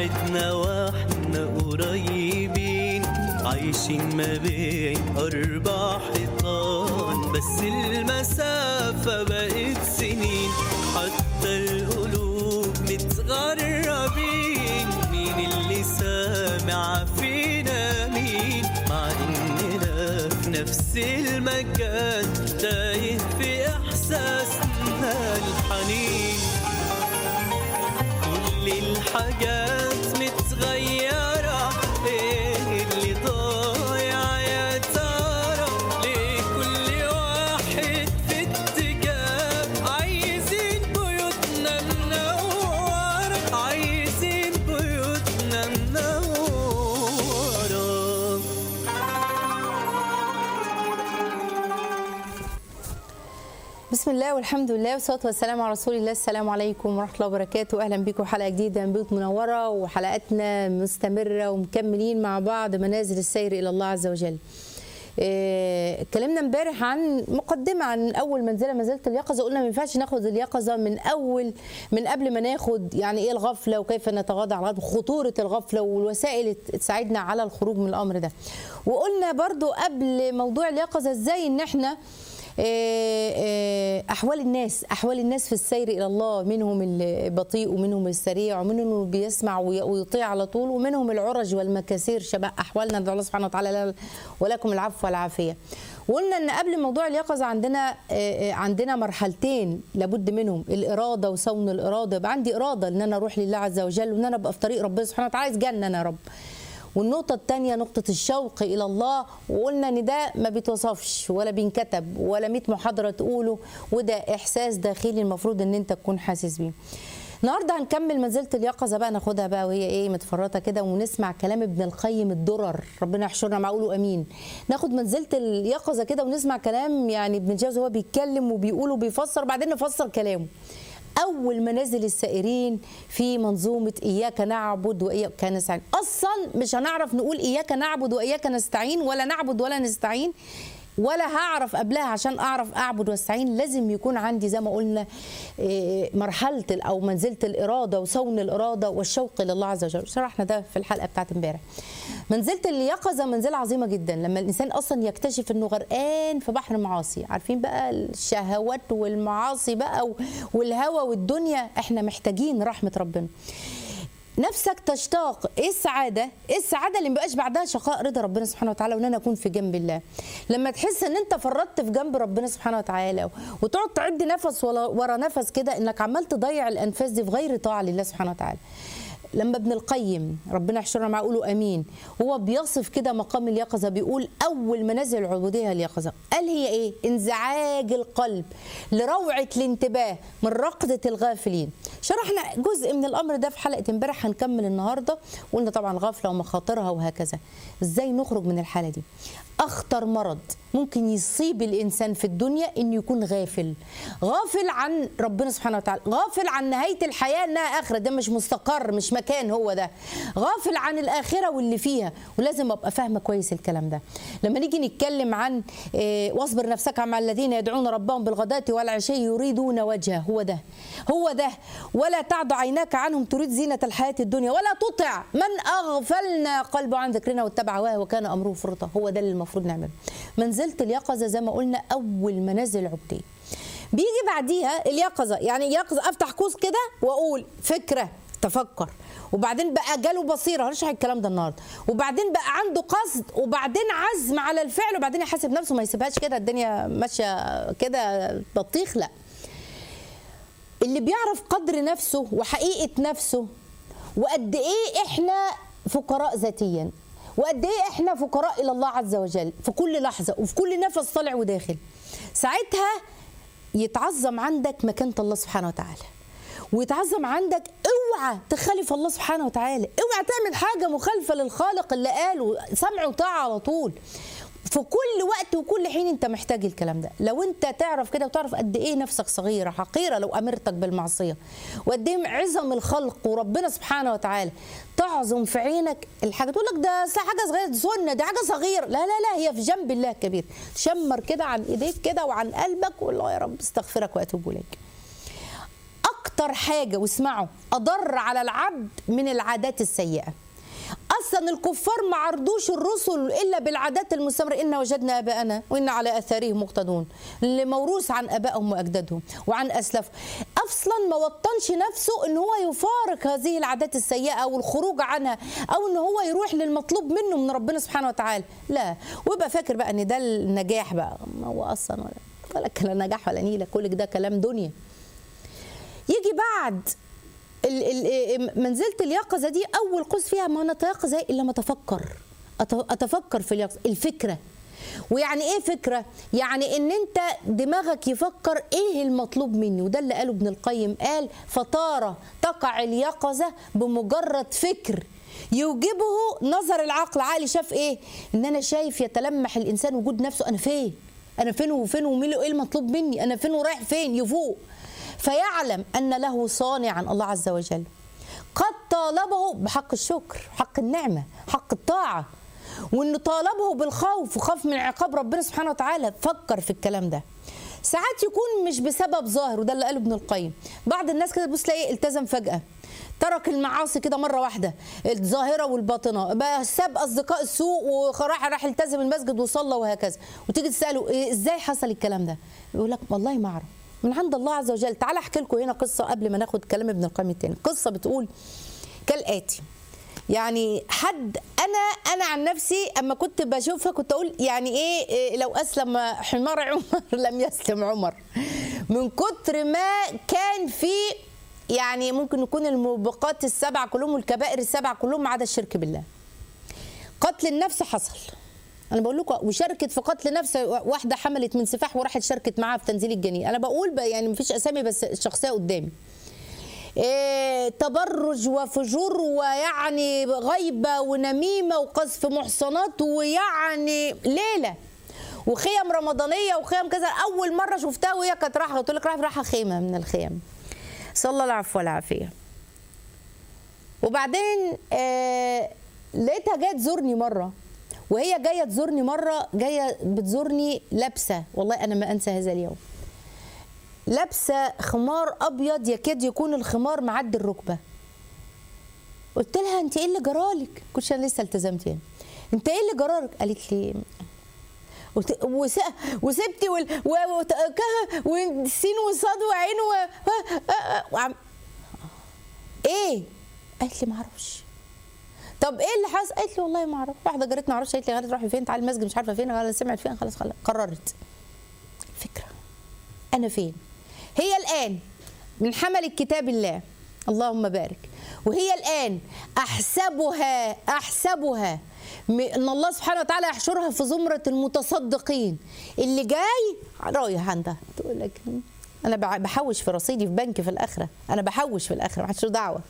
بعدنا واحنا قريبين عايشين ما بين أربع حيطان بس المسافة بقت سنين حتى القلوب متغربين مين اللي سامع فينا مين مع إننا في نفس المكان تايه في إحساسنا الحنين كل الحاجات متغيرة ايه اللي ضايع يا ترى ليه كل واحد في اتجاه عايزين بيوتنا منورة عايزين بيوتنا منورة بسم الله والحمد لله والصلاه والسلام على رسول الله السلام عليكم ورحمه الله وبركاته اهلا بكم حلقه جديده من بيوت منوره وحلقاتنا مستمره ومكملين مع بعض منازل السير الى الله عز وجل إيه، اتكلمنا امبارح عن مقدمه عن اول منزله منزله اليقظه قلنا ما ينفعش ناخد اليقظه من اول من قبل ما ناخد يعني ايه الغفله وكيف نتغاضى عن الغفله خطوره الغفله والوسائل اللي تساعدنا على الخروج من الامر ده وقلنا برضو قبل موضوع اليقظه ازاي ان احنا إيه، إيه، احوال الناس احوال الناس في السير الى الله منهم البطيء ومنهم السريع ومنهم اللي بيسمع وي- ويطيع على طول ومنهم العرج والمكاسير شبه احوالنا ندعو الله سبحانه وتعالى لنا ولكم العفو والعافيه وقلنا ان قبل موضوع اليقظه عندنا إيه، إيه، عندنا مرحلتين لابد منهم الاراده وصون الاراده يبقى عندي اراده ان انا اروح لله عز وجل وان انا ابقى في طريق ربنا سبحانه وتعالى عايز جنه أنا يا رب والنقطة الثانية نقطة الشوق إلى الله وقلنا إن ده ما بيتوصفش ولا بينكتب ولا 100 محاضرة تقوله وده إحساس داخلي المفروض إن أنت تكون حاسس بيه. النهارده هنكمل منزلة اليقظة بقى ناخدها بقى وهي ايه متفرطة كده ونسمع كلام ابن القيم الدرر ربنا يحشرنا معاه قولوا امين ناخد منزلة اليقظة كده ونسمع كلام يعني ابن الجوزي هو بيتكلم وبيقول وبيفسر بعدين نفسر كلامه اول منازل السائرين في منظومه اياك نعبد واياك نستعين اصلا مش هنعرف نقول اياك نعبد واياك نستعين ولا نعبد ولا نستعين ولا هعرف قبلها عشان اعرف اعبد واستعين لازم يكون عندي زي ما قلنا إيه، مرحله ال- او منزله الاراده وصون الاراده والشوق لله عز وجل شرحنا ده في الحلقه بتاعت امبارح منزله اليقظه منزله عظيمه جدا لما الانسان اصلا يكتشف انه غرقان في بحر المعاصي عارفين بقى الشهوات والمعاصي بقى و- والهوى والدنيا احنا محتاجين رحمه ربنا نفسك تشتاق ايه السعاده ايه السعاده اللي مبقاش بعدها شقاء رضا ربنا سبحانه وتعالى وان انا اكون في جنب الله لما تحس ان انت فرطت في جنب ربنا سبحانه وتعالى وتقعد تعد نفس ولا- ورا نفس كده انك عمال تضيع الانفاس دي في غير طاعه لله سبحانه وتعالى لما ابن القيم ربنا يحشرنا معاه قولوا امين هو بيصف كده مقام اليقظه بيقول اول منازل العبوديه اليقظه قال هي ايه انزعاج القلب لروعه الانتباه من رقده الغافلين شرحنا جزء من الامر ده في حلقه امبارح هنكمل النهارده قلنا طبعا الغفله ومخاطرها وهكذا ازاي نخرج من الحاله دي اخطر مرض ممكن يصيب الانسان في الدنيا انه يكون غافل غافل عن ربنا سبحانه وتعالى غافل عن نهايه الحياه انها اخره ده مش مستقر مش مكان هو ده غافل عن الاخره واللي فيها ولازم ابقى فاهمه كويس الكلام ده لما نيجي نتكلم عن إيه، واصبر نفسك مع الذين يدعون ربهم بالغداة والعشي يريدون وجهه هو ده هو ده ولا تعد عيناك عنهم تريد زينة الحياة الدنيا ولا تطع من أغفلنا قلبه عن ذكرنا واتبع هواه وكان أمره فرطا هو ده اللي المفروض نعمله منزلة اليقظة زي ما قلنا أول منازل عبودية بيجي بعديها اليقظة يعني يقظة أفتح قوس كده وأقول فكرة تفكر وبعدين بقى جاله بصيره هنشرح الكلام ده النهارده وبعدين بقى عنده قصد وبعدين عزم على الفعل وبعدين يحاسب نفسه ما يسيبهاش كده الدنيا ماشيه كده بطيخ لا اللي بيعرف قدر نفسه وحقيقه نفسه وقد ايه احنا فقراء ذاتيا وقد ايه احنا فقراء الى الله عز وجل في كل لحظه وفي كل نفس طالع وداخل ساعتها يتعظم عندك مكانه الله سبحانه وتعالى ويتعظم عندك اوعى تخالف الله سبحانه وتعالى اوعى تعمل حاجه مخالفه للخالق اللي قاله سمع وطاعه على طول في كل وقت وكل حين انت محتاج الكلام ده لو انت تعرف كده وتعرف قد ايه نفسك صغيره حقيره لو امرتك بالمعصيه وقد ايه عظم الخلق وربنا سبحانه وتعالى تعظم في عينك الحاجه تقول لك ده أصل حاجه صغيره دي سنه دي حاجه صغيره لا لا لا هي في جنب الله الكبير شمر كده عن ايديك كده وعن قلبك والله يا رب استغفرك واتوب اليك اكتر اكتر حاجه واسمعوا اضر على العبد من العادات السيئه اصلا الكفار ما عرضوش الرسل الا بالعادات المستمره ان وجدنا اباءنا وان على اثارهم مقتدون اللي موروث عن ابائهم واجدادهم وعن اسلافهم اصلا ما وطنش نفسه ان هو يفارق هذه العادات السيئه والخروج عنها او ان هو يروح للمطلوب منه من ربنا سبحانه وتعالى لا ويبقى فاكر بقى ان ده النجاح بقى ما هو اصلا ولا ولا كلام نجاح ولا نيله كل ده كلام دنيا يجي بعد ال- ال- منزله اليقظه دي اول قوس فيها ما نتيقظ الا ما اتفكر أت- اتفكر في اليقظه الفكره ويعني ايه فكره يعني ان انت دماغك يفكر ايه المطلوب مني وده اللي قاله ابن القيم قال فطاره تقع اليقظه بمجرد فكر يوجبه نظر العقل عقلي شاف ايه ان انا شايف يتلمح الانسان وجود نفسه انا فين انا فين وفين ومين ايه المطلوب مني انا فين ورايح فين يفوق فيعلم ان له صانعا الله عز وجل قد طالبه بحق الشكر حق النعمه حق الطاعه وانه طالبه بالخوف وخاف من عقاب ربنا سبحانه وتعالى فكر في الكلام ده ساعات يكون مش بسبب ظاهر وده اللي قاله ابن القيم بعض الناس كده تبص تلاقيه التزم فجاه ترك المعاصي كده مره واحده الظاهره والباطنه بقى ساب اصدقاء السوء وراح راح التزم المسجد وصلى وهكذا وتيجي تساله إيه ازاي حصل الكلام ده يقول لك والله ما اعرف من عند الله عز وجل تعال احكي لكم هنا قصه قبل ما ناخد كلام ابن القيم التاني قصه بتقول كالاتي يعني حد انا انا عن نفسي اما كنت بشوفها كنت اقول يعني ايه, إيه لو اسلم حمار عمر لم يسلم عمر من كتر ما كان في يعني ممكن يكون الموبقات السبع كلهم والكبائر السبع كلهم ما عدا الشرك بالله قتل النفس حصل انا بقول لكم وشاركت في قتل نفس واحده حملت من سفاح وراحت شاركت معاها في تنزيل الجنين انا بقول يعني مفيش اسامي بس الشخصيه قدامي إيه تبرج وفجور ويعني غيبه ونميمه وقذف محصنات ويعني ليله وخيم رمضانيه وخيم كذا اول مره شفتها وهي كانت رايحه قلت لك رايحه رايحه خيمه من الخيم صلى الله العفو والعافيه وبعدين آه لقيتها جايه تزورني مره وهي جايه تزورني مره جايه بتزورني لابسه والله انا ما انسى هذا اليوم لابسه خمار ابيض يكاد يكون الخمار معدي الركبه قلت لها انت ايه اللي جرالك كنتش انا لسه التزمت يعني انت ايه اللي جرالك قالت لي وت... وس... وسبتي وال... و... وت... ك... والسين وصاد وعين و... وعم... ايه قالت لي ما اعرفش طب ايه اللي حصل قالت لي والله ما اعرف واحده جارتنا ما اعرفش قالت لي غالي روحي فين تعالي المسجد مش عارفه فين انا سمعت فين خلاص خلاص قررت فكره انا فين هي الان من حمل كتاب الله اللهم بارك وهي الان احسبها احسبها ان الله سبحانه وتعالى يحشرها في زمره المتصدقين اللي جاي رايح عندها تقول لك انا بحوش في رصيدي في بنك في الاخره انا بحوش في الاخره ما حدش دعوه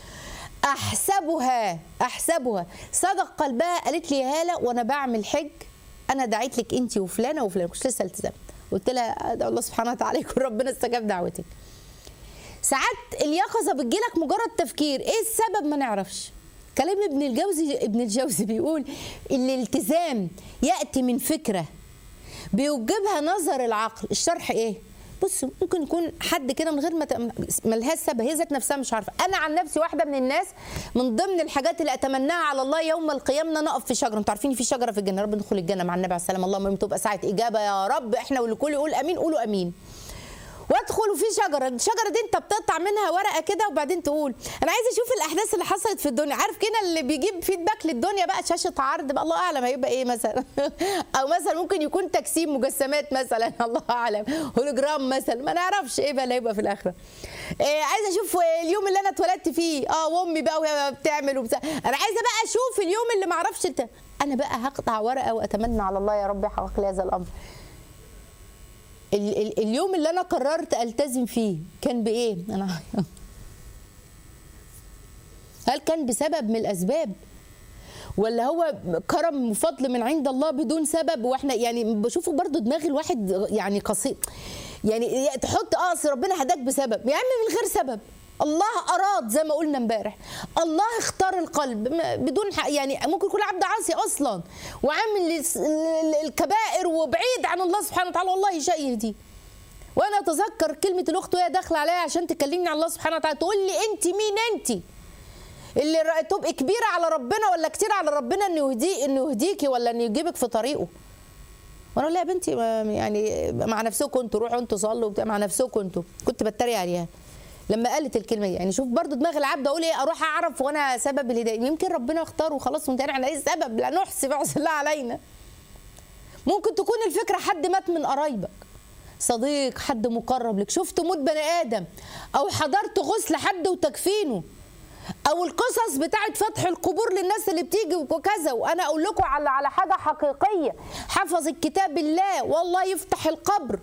احسبها احسبها صدق قلبها قالت لي يا هاله وانا بعمل حج انا دعيت لك انت وفلانه وفلانه مش لسه التزمت قلت لها ادعو الله سبحانه وتعالى يكون ربنا استجاب دعوتك ساعات اليقظه بتجيلك مجرد تفكير ايه السبب ما نعرفش كلام ابن الجوزي ابن الجوزي بيقول الالتزام ياتي من فكره بيوجبها نظر العقل الشرح ايه بص ممكن يكون حد كده من غير ما ملهاش سبب هي ذات نفسها مش عارفه انا عن نفسي واحده من الناس من ضمن الحاجات اللي اتمناها على الله يوم القيامه نقف في شجره انتوا عارفين في شجره في الجنه رب ندخل الجنه مع النبي عليه السلام اللهم تبقى ساعه اجابه يا رب احنا والكل يقول امين قولوا امين وادخل في شجره الشجره دي انت بتقطع منها ورقه كده وبعدين تقول انا عايزه اشوف الاحداث اللي حصلت في الدنيا عارف كده اللي بيجيب فيدباك للدنيا بقى شاشه عرض بقى الله اعلم هيبقى ايه مثلا او مثلا ممكن يكون تجسيم مجسمات مثلا الله اعلم هولوجرام مثلا ما نعرفش ايه بقى اللي هيبقى في الاخره إيه عايزه اشوف اليوم اللي انا اتولدت فيه اه وامي بقى وهي بتعمل وبتاع انا عايزه بقى اشوف اليوم اللي ما اعرفش انت انا بقى هقطع ورقه واتمنى على الله يا رب يحقق لي هذا الامر ال ال اليوم اللي انا قررت التزم فيه كان بايه انا هل كان بسبب من الاسباب ولا هو كرم وفضل من عند الله بدون سبب واحنا يعني بشوفه برضو دماغ الواحد يعني قصير يعني تحط اه ربنا هداك بسبب يا عم من غير سبب الله اراد زي ما قلنا امبارح الله اختار القلب بدون يعني ممكن يكون عبد عاصي اصلا وعامل الكبائر وبعيد عن الله سبحانه وتعالى والله شيء يهديه وانا اتذكر كلمه الاخت وهي داخله عليا عشان تكلمني عن الله سبحانه وتعالى تقول لي انت مين انت اللي ر- تبقي كبيره على ربنا ولا كتير على ربنا انه يهدي انه يهديكي ولا انه يجيبك في طريقه وانا اقول لها يا بنتي ما- يعني مع نفسكم انتوا روحوا انتوا صلوا وبتاع مع نفسكم انتوا كنت بتريق عليها لما قالت الكلمه دي يعني شوف برضو دماغ العبد اقول ايه اروح اعرف وانا سبب الهدايه يمكن ربنا اختاره وخلاص وانت على ايه السبب لا نحسب اعصي الله علينا ممكن تكون الفكره حد مات من قرايبك صديق حد مقرب لك شفت موت بني ادم او حضرت غسل حد وتكفينه او القصص بتاعت فتح القبور للناس اللي بتيجي وكذا وانا اقول لكم على على حاجه حقيقيه حفظ الكتاب الله والله يفتح القبر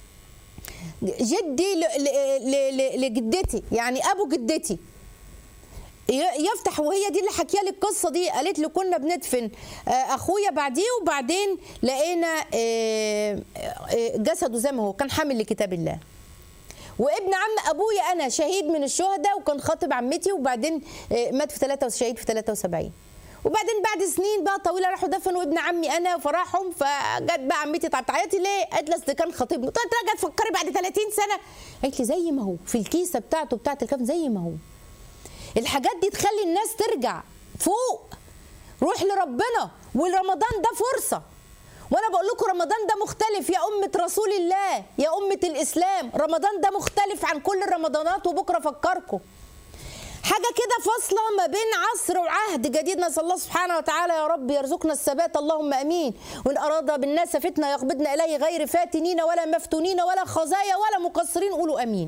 جدي ل- ل- ل- ل- لجدتي يعني ابو جدتي ي- يفتح وهي دي اللي حكيها لي القصه دي قالت لي كنا بندفن آه، اخويا بعديه وبعدين لقينا آه، آه، جسده زي ما هو كان حامل لكتاب الله وابن عم ابويا انا شهيد من الشهداء وكان خاطب عمتي وبعدين آه، مات في 3 شهيد في 73 وبعدين بعد سنين بقى طويله راحوا دفنوا ابن عمي انا فرحهم فجت بقى عمتي طب تعيطي ليه؟ قالت لي أصل كان خطيبنا قلت لها جت تفكري بعد 30 سنه قالت لي زي ما هو في الكيسه بتاعته بتاعت الكفن زي ما هو الحاجات دي تخلي الناس ترجع فوق روح لربنا والرمضان ده فرصة وانا بقول لكم رمضان ده مختلف يا أمة رسول الله يا أمة الإسلام رمضان ده مختلف عن كل الرمضانات وبكرة فكركم حاجة كده فاصلة ما بين عصر وعهد جديد نسأل الله سبحانه وتعالى يا رب يرزقنا الثبات اللهم أمين وإن أراد بالناس فتنة يقبضنا إليه غير فاتنين ولا مفتونين ولا خزايا ولا مقصرين قولوا أمين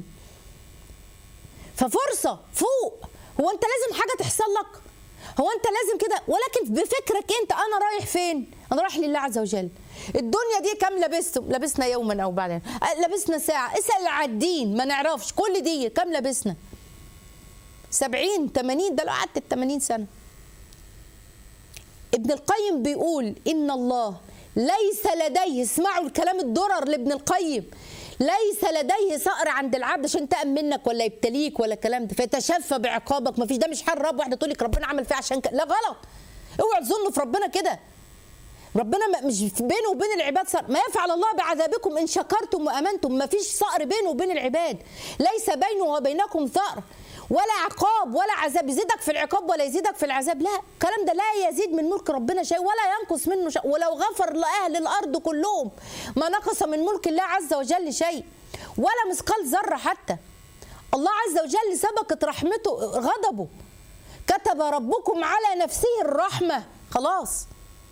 ففرصه فوق هو انت لازم حاجه تحصل لك هو انت لازم كده ولكن بفكرك انت انا رايح فين انا رايح لله عز وجل الدنيا دي كام لبستم لبسنا يوما او بعدين أه، لبسنا ساعه اسال العادين ما نعرفش كل دي كام لبسنا 70 80 ده لو قعدت 80 سنه ابن القيم بيقول ان الله ليس لديه اسمعوا الكلام الدرر لابن القيم ليس لديه صقر عند العبد عشان تأم منك ولا يبتليك ولا الكلام ده فيتشفى بعقابك ما فيش ده مش حال رب واحده تقول لك ربنا عمل فيه عشان كده لا غلط اوعوا تظنوا في ربنا كده ربنا ما- مش بينه وبين العباد صقر ما يفعل الله بعذابكم ان شكرتم وامنتم ما فيش صقر بينه وبين العباد ليس بينه وبينكم ثأر ولا عقاب ولا عذاب يزيدك في العقاب ولا يزيدك في العذاب لا الكلام ده لا يزيد من ملك ربنا شيء ولا ينقص منه شيء ولو غفر لاهل الارض كلهم ما نقص من ملك الله عز وجل شيء ولا مثقال ذره حتى الله عز وجل سبقت رحمته غضبه كتب ربكم على نفسه الرحمه خلاص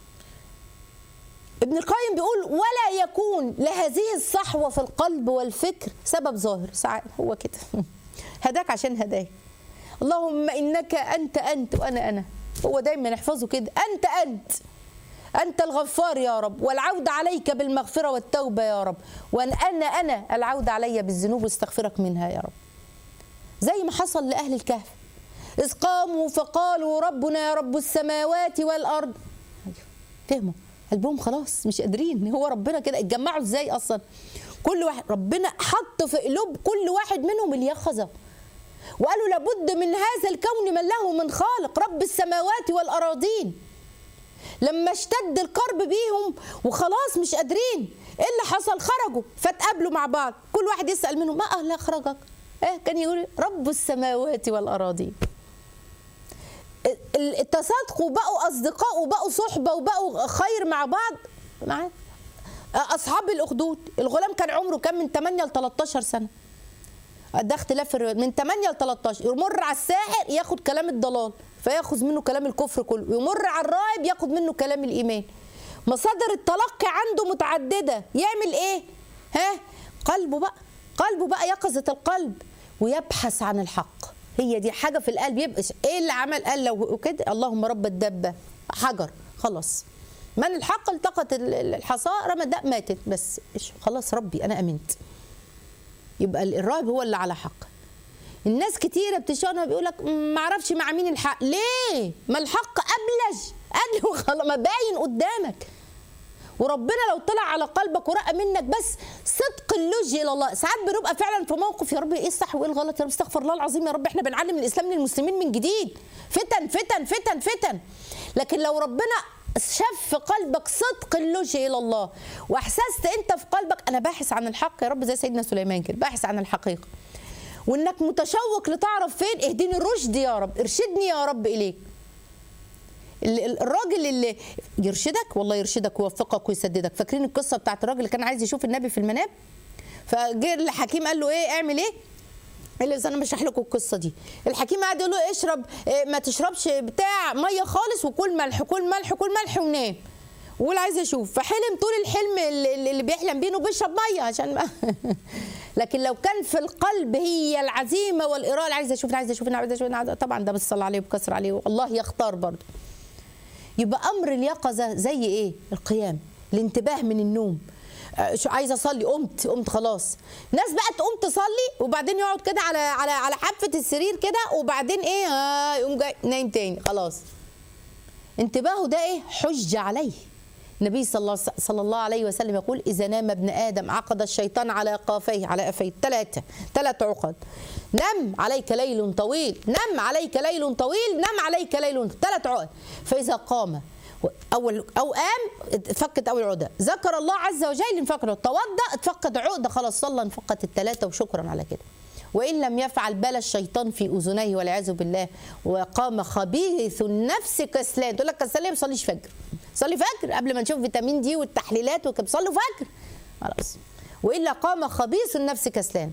ابن القيم بيقول ولا يكون لهذه الصحوة في القلب والفكر سبب ظاهر ساعات هو كده هداك عشان هداك اللهم إنك أنت أنت وأنا أنا هو دايما يحفظه كده أنت أنت أنت الغفار يا رب والعودة عليك بالمغفرة والتوبة يا رب وأن أنا أنا العودة علي بالذنوب واستغفرك منها يا رب زي ما حصل لأهل الكهف إذ قاموا فقالوا ربنا يا رب السماوات والأرض أيوه فهموا قلبهم خلاص مش قادرين هو ربنا كده اتجمعوا ازاي اصلا كل واحد ربنا حط في قلوب كل واحد منهم اليقظه وقالوا لابد من هذا الكون من له من خالق رب السماوات والأراضين لما اشتد الكرب بيهم وخلاص مش قادرين ايه اللي حصل خرجوا فاتقابلوا مع بعض كل واحد يسأل منهم ما أهل أخرجك ايه كان يقول رب السماوات والأراضين ال- التصادقوا بقوا أصدقاء وبقوا صحبة وبقوا خير مع بعض معاه أصحاب الأخدود الغلام كان عمره كام من 8 ل 13 سنة ده اختلاف في الروايات من 8 ل 13 يمر على الساحر ياخد كلام الضلال فياخذ منه كلام الكفر كله يمر على الراهب ياخد منه كلام الايمان مصادر التلقي عنده متعدده يعمل ايه ها قلبه بقى قلبه بقى يقظه القلب ويبحث عن الحق هي دي حاجه في القلب يبقى ايه اللي عمل قال لو كده اللهم رب الدبه حجر خلاص من الحق التقط ال- ال- الحصى رمى ده ماتت بس إيش، خلاص ربي انا امنت يبقى الراهب هو اللي على حق الناس كتيره بتشاور بيقول لك ما اعرفش مع مين الحق ليه ما الحق ابلج قال وخلاص ما باين قدامك وربنا لو طلع على قلبك ورقى منك بس صدق اللجي الى الله ساعات بنبقى فعلا في موقف يا رب ايه الصح وايه الغلط يا رب استغفر الله العظيم يا رب احنا بنعلم الاسلام للمسلمين من جديد فتن فتن فتن فتن لكن لو ربنا شاف في قلبك صدق اللجوء الى الله واحسست انت في قلبك انا باحث عن الحق يا رب زي سيدنا سليمان كده باحث عن الحقيقه وانك متشوق لتعرف فين اهديني الرشد يا رب ارشدني يا رب اليك ال- ال- الراجل اللي يرشدك والله يرشدك ويوفقك ويسددك فاكرين القصه بتاعت الراجل اللي كان عايز يشوف النبي في المنام فجه الحكيم قال له ايه اعمل ايه قال له انا بشرح لكم القصه دي الحكيم قعد يقول له اشرب إيه، ما تشربش بتاع ميه خالص وكل ملح كل ملح كل ملح ونام وقول عايز اشوف فحلم طول الحلم اللي اللي بيحلم بيه انه بيشرب ميه عشان ما لكن لو كان في القلب هي العزيمه والاراده عايز اشوف أنا عايز اشوف أنا عايز اشوف أنا عايز- طبعا ده بالصلاه عليه وبكسر عليه الله يختار برضه يبقى امر اليقظه زي ايه القيام الانتباه من النوم آه، شو عايزه اصلي قمت قمت خلاص ناس بقى تقوم تصلي وبعدين يقعد كده على على على حافه السرير كده وبعدين ايه آه يقوم جاي نايم تاني خلاص انتباهه ده ايه حجه عليه النبي صلى الله, صلى الله عليه وسلم يقول اذا نام ابن ادم عقد الشيطان على قافيه على قفيه ثلاثه ثلاث عقد نم عليك ليل طويل نم عليك ليل طويل نم عليك ليل ثلاث عقد فاذا قام اول او قام اتفكت اول عقده ذكر الله عز وجل انفكت توضا اتفقد عقده خلاص صلى انفقت الثلاثه وشكرا على كده وان لم يفعل بال الشيطان في اذنيه والعياذ بالله وقام خبيث النفس كسلان تقول لك كسلان ليه ما بيصليش فجر صلي فجر قبل ما نشوف فيتامين دي والتحليلات وكده بيصلوا فجر خلاص والا قام خبيث النفس كسلان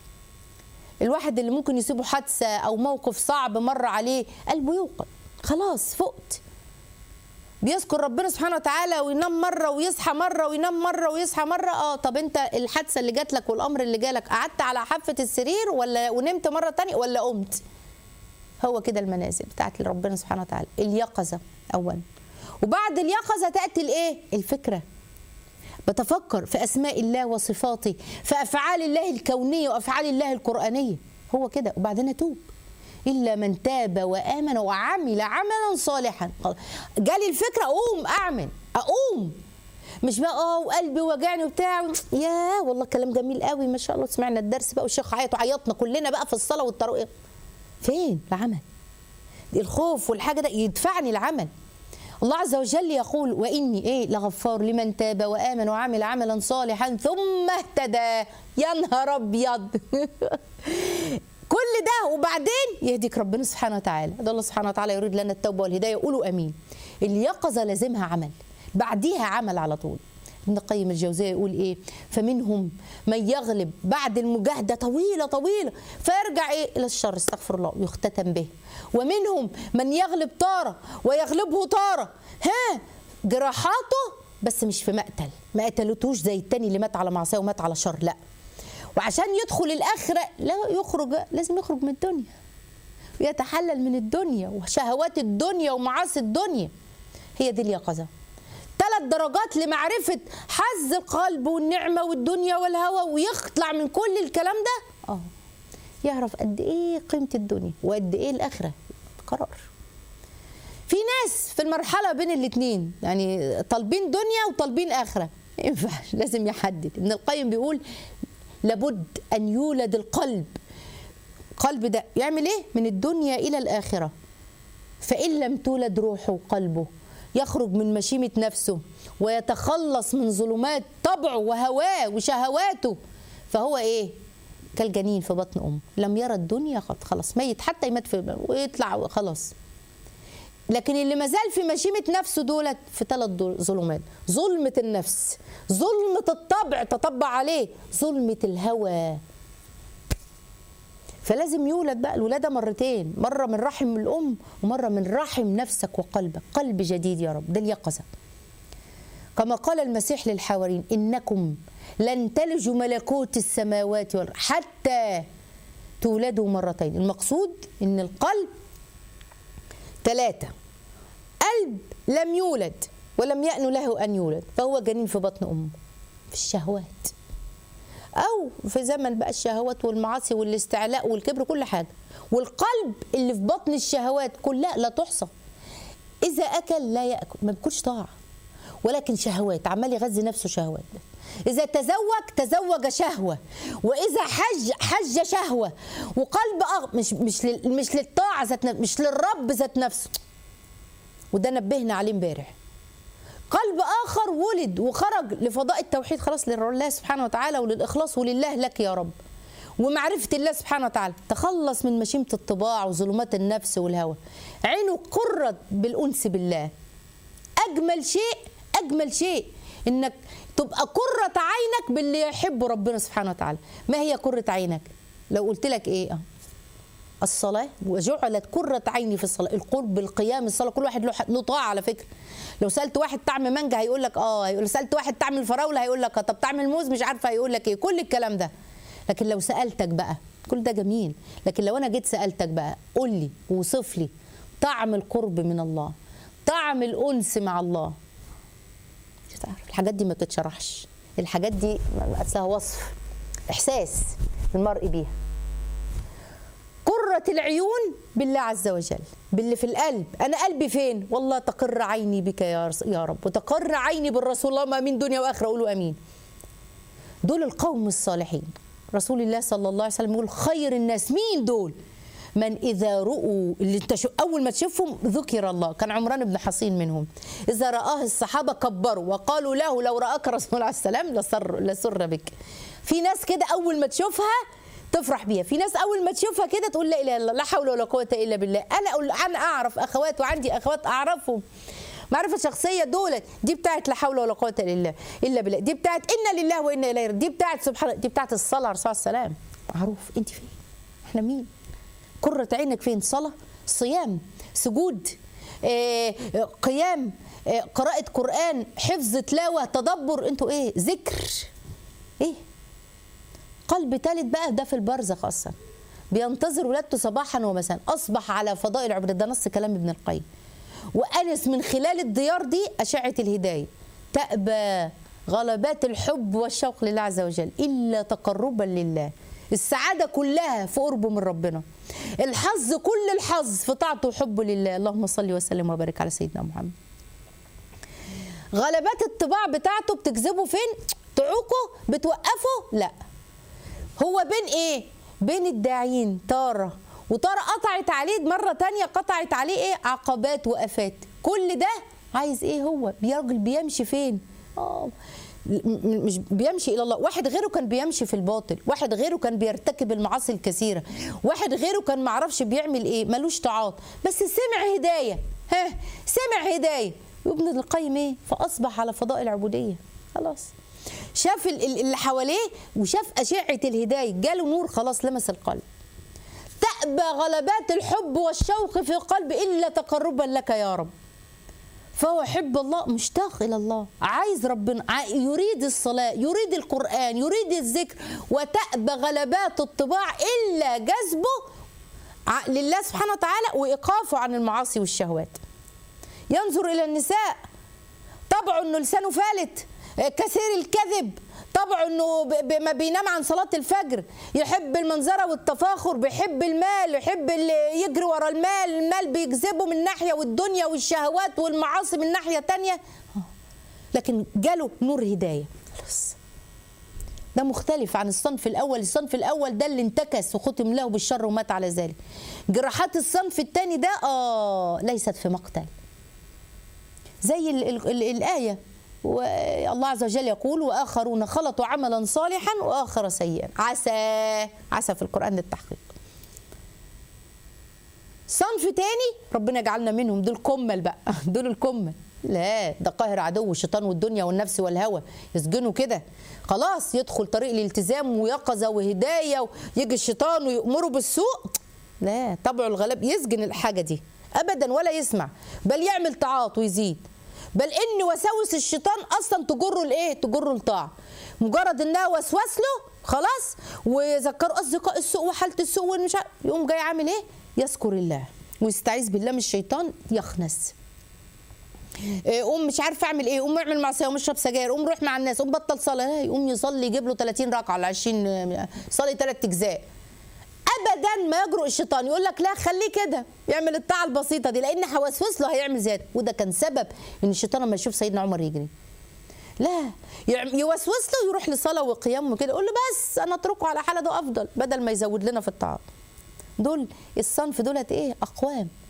الواحد اللي ممكن يصيبه حادثه او موقف صعب مر عليه قلبه يوقظ خلاص فقت بيذكر ربنا سبحانه وتعالى وينام مره ويصحى مره وينام مره ويصحى مره اه طب انت الحادثه اللي جات لك والامر اللي جالك قعدت على حافه السرير ولا ونمت مره تانية ولا قمت هو كده المنازل بتاعت ربنا سبحانه وتعالى اليقظه اولا وبعد اليقظه تاتي الايه الفكره بتفكر في اسماء الله وصفاته في افعال الله الكونيه وافعال الله القرانيه هو كده وبعدين اتوب الا من تاب وامن وعمل عملا صالحا جالي الفكره اقوم اعمل اقوم مش بقى اه وقلبي وجعني وبتاع يا والله كلام جميل قوي ما شاء الله سمعنا الدرس بقى والشيخ عيط وعيطنا كلنا بقى في الصلاه والتراويح فين العمل الخوف والحاجه ده يدفعني العمل الله عز وجل يقول واني ايه لغفار لمن تاب وامن وعمل عملا صالحا ثم اهتدى يا نهار ابيض كل ده وبعدين يهديك ربنا سبحانه وتعالى ده الله سبحانه وتعالى يريد لنا التوبه والهدايه قولوا امين اليقظه لازمها عمل بعديها عمل على طول ابن القيم الجوزيه يقول ايه فمنهم من يغلب بعد المجاهده طويله طويله فيرجع ايه الى الشر استغفر الله ويختتم به ومنهم من يغلب طاره ويغلبه طاره ها جراحاته بس مش في مقتل ما قتلتوش زي التاني اللي مات على معصيه ومات على شر لا وعشان يدخل الاخره لا يخرج لازم يخرج من الدنيا ويتحلل من الدنيا وشهوات الدنيا ومعاصي الدنيا هي دي اليقظه ثلاث درجات لمعرفه حز القلب والنعمه والدنيا والهوى ويطلع من كل الكلام ده اه يعرف قد ايه قيمه الدنيا وقد ايه الاخره قرار في ناس في المرحله بين الاثنين يعني طالبين دنيا وطالبين اخره ما ينفعش لازم يحدد ابن القيم بيقول لابد ان يولد القلب قلب ده يعمل ايه من الدنيا الى الاخره فان لم تولد روحه وقلبه يخرج من مشيمه نفسه ويتخلص من ظلمات طبعه وهواه وشهواته فهو ايه كالجنين في بطن امه لم يرى الدنيا قد خلاص ميت حتى يمات في ويطلع خلاص لكن اللي ما زال في مشيمه نفسه دولت في ثلاث ظلمات ظلمه النفس ظلمه الطبع تطبع عليه ظلمه الهوى فلازم يولد بقى الولاده مرتين مره من رحم الام ومره من رحم نفسك وقلبك قلب جديد يا رب ده اليقظه كما قال المسيح للحواريين انكم لن تلجوا ملكوت السماوات والارض حتى تولدوا مرتين المقصود ان القلب ثلاثة قلب لم يولد ولم يأن له أن يولد فهو جنين في بطن أمه في الشهوات أو في زمن بقى الشهوات والمعاصي والاستعلاء والكبر كل حاجة والقلب اللي في بطن الشهوات كلها لا تحصى إذا أكل لا يأكل ما بيكونش طاعة ولكن شهوات عمال يغذي نفسه شهوات إذا تزوج تزوج شهوة وإذا حج حج شهوة وقلب أغ... مش مش لل... مش للطاعة ذات نفس... مش للرب ذات نفسه وده نبهنا عليه امبارح قلب اخر ولد وخرج لفضاء التوحيد خلاص لله سبحانه وتعالى وللاخلاص ولله لك يا رب ومعرفة الله سبحانه وتعالى تخلص من مشيمة الطباع وظلمات النفس والهوى عينه قرت بالأنس بالله أجمل شيء أجمل شيء إنك تبقى قرة عينك باللي يحبه ربنا سبحانه وتعالى ما هي قرة عينك لو قلت لك إيه آه. الصلاة وجعلت قرة عيني في الصلاة القرب بالقيام الصلاة كل واحد له له طاعة على فكرة لو سألت واحد طعم مانجا هيقول لك اه لو سألت واحد طعم الفراولة هيقول لك اه طب طعم الموز مش عارفة هيقول لك ايه كل الكلام ده لكن لو سألتك بقى كل ده جميل لكن لو انا جيت سألتك بقى قول لي وصف لي طعم القرب من الله طعم الأنس مع الله مش هتعرف الحاجات دي ما بتتشرحش الحاجات دي أصلها وصف إحساس المرء بيها قرة العيون بالله عز وجل باللي في القلب أنا قلبي فين والله تقر عيني بك يا رس- يا رب وتقر عيني بالرسول اللهم امين دنيا واخره قولوا امين دول القوم الصالحين رسول الله صلى الله عليه وسلم يقول خير الناس مين دول من اذا رؤوا اللي انت شو اول ما تشوفهم ذكر الله كان عمران بن حصين منهم اذا راه الصحابه كبروا وقالوا له لو راك رسول الله عليه السلام لسر لسر بك في ناس كده اول ما تشوفها تفرح بيها في ناس اول ما تشوفها كده تقول لا اله الا الله لا حول ولا قوه الا بالله انا اقول انا اعرف اخوات وعندي اخوات اعرفهم معرفه شخصيه دولت دي بتاعت لا حول ولا قوه الا بالله الا بالله دي بتاعت انا لله وانا اليه راجعون. دي بتاعت سبحان دي بتاعت الصلاه على الرسول صلى الله عليه وسلم معروف انت فين احنا مين قرة عينك فين صلاة صيام سجود آه، آه، قيام آه، قراءة قرآن حفظ تلاوة تدبر انتوا ايه ذكر ايه قلب ثالث بقى ده في البرزخ اصلا بينتظر ولادته صباحا ومساء اصبح على فضاء العبر ده نص كلام ابن القيم وانس من خلال الديار دي اشعه الهدايه تأبى غلبات الحب والشوق لله عز وجل الا تقربا لله السعاده كلها في قربه من ربنا الحظ كل الحظ في طاعته وحبه لله اللهم صل وسلم وبارك على سيدنا محمد غلبات الطباع بتاعته بتجذبه فين تعوقه بتوقفه لا هو بين ايه بين الداعين تارة وتارة قطعت عليه مرة تانية قطعت عليه ايه عقبات وآفات كل ده عايز ايه هو راجل بيمشي فين اه م- م- مش بيمشي الى الله واحد غيره كان بيمشي في الباطل واحد غيره كان بيرتكب المعاصي الكثيره واحد غيره كان معرفش بيعمل ايه ملوش طاعات بس سمع هدايه ها سمع هدايه وابن القيم ايه فاصبح على فضاء العبوديه خلاص شاف ال- ال- اللي حواليه وشاف اشعه الهدايه جاله نور خلاص لمس القلب تأبى غلبات الحب والشوق في القلب إلا تقربا لك يا رب فهو يحب الله مشتاق إلى الله عايز ربنا ع- يريد الصلاة يريد القرآن يريد الذكر وتأبى غلبات الطباع إلا جذبه ع- لله سبحانه وتعالى وإيقافه عن المعاصي والشهوات ينظر إلى النساء طبعه انه لسانه فالت آه، كثير الكذب طبعه انه ب- ب- ما بينام عن صلاه الفجر يحب المنظره والتفاخر بيحب المال يحب اللي يجري ورا المال المال بيجذبه من ناحيه والدنيا والشهوات والمعاصي من ناحيه تانية آه. لكن جاله نور هدايه خلاص ده مختلف عن الصنف الاول الصنف الاول ده اللي انتكس وختم له بالشر ومات على ذلك جراحات الصنف الثاني ده اه ليست في مقتل زي ال ال ال الآية والله عز وجل يقول وآخرون خلطوا عملا صالحا وآخر سيئا عسى عسى في القرآن للتحقيق صنف تاني ربنا يجعلنا منهم دول كمل بقى دول الكمل لا ده قاهر عدو الشيطان والدنيا والنفس والهوى يسجنوا كده خلاص يدخل طريق الالتزام ويقظة وهداية ويجي الشيطان ويأمره بالسوء لا طبعه الغلب يسجن الحاجة دي أبدا ولا يسمع بل يعمل طاعات ويزيد بل ان وساوس الشيطان اصلا تجره لايه تجره لطاعه مجرد انها وسوس له خلاص ويذكروا اصدقاء السوء وحاله السوء والمش عارف- يقوم جاي عامل ايه يذكر الله ويستعيذ بالله من الشيطان يخنس إيه، قوم مش عارف اعمل ايه قوم اعمل معصيه قوم اشرب سجاير قوم روح مع الناس قوم بطل صلاه لا يقوم يصلي يجيب له 30 ركعه على 20 صلي ثلاث اجزاء ابدا ما يجرؤ الشيطان يقول لك لا خليه كده يعمل الطاعه البسيطه دي لان هوسوس له هيعمل زياده وده كان سبب ان الشيطان لما يشوف سيدنا عمر يجري لا يعم- يوسوس له يروح لصلاه وقيام وكده يقول له بس انا اتركه على حاله ده افضل بدل ما يزود لنا في الطاعات دول الصنف دولت ايه اقوام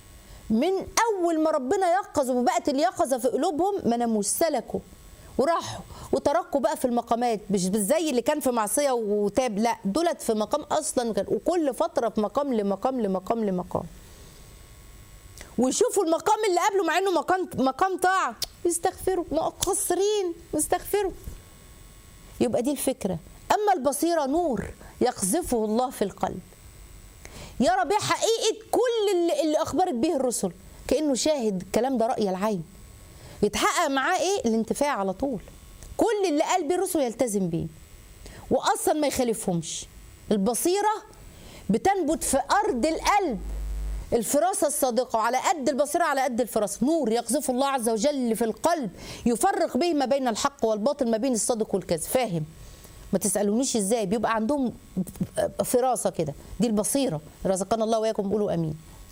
من اول ما ربنا يقظ وبقت اليقظه في قلوبهم ما ناموش سلكوا وراحوا وتركوا بقى في المقامات مش زي اللي كان في معصيه وتاب لا دولت في مقام اصلا كان وكل فتره في مقام لمقام لمقام لمقام ويشوفوا المقام اللي قبله مع انه مقام مقام طاعه يستغفروا مقصرين يستغفروا يبقى دي الفكره اما البصيره نور يقذفه الله في القلب يرى بيه حقيقه كل اللي, اللي اخبرت به الرسل كانه شاهد الكلام ده راي العين يتحقق معاه ايه الانتفاع على طول كل اللي قال بيه الرسل يلتزم بيه واصلا ما يخالفهمش البصيره بتنبت في ارض القلب الفراسة الصادقة وعلى قد البصيرة على قد الفراسة نور يقذفه الله عز وجل في القلب يفرق به ما بين الحق والباطل ما بين الصادق والكذب فاهم ما تسألونيش ازاي بيبقى عندهم فراسة كده دي البصيرة رزقنا الله وإياكم قولوا أمين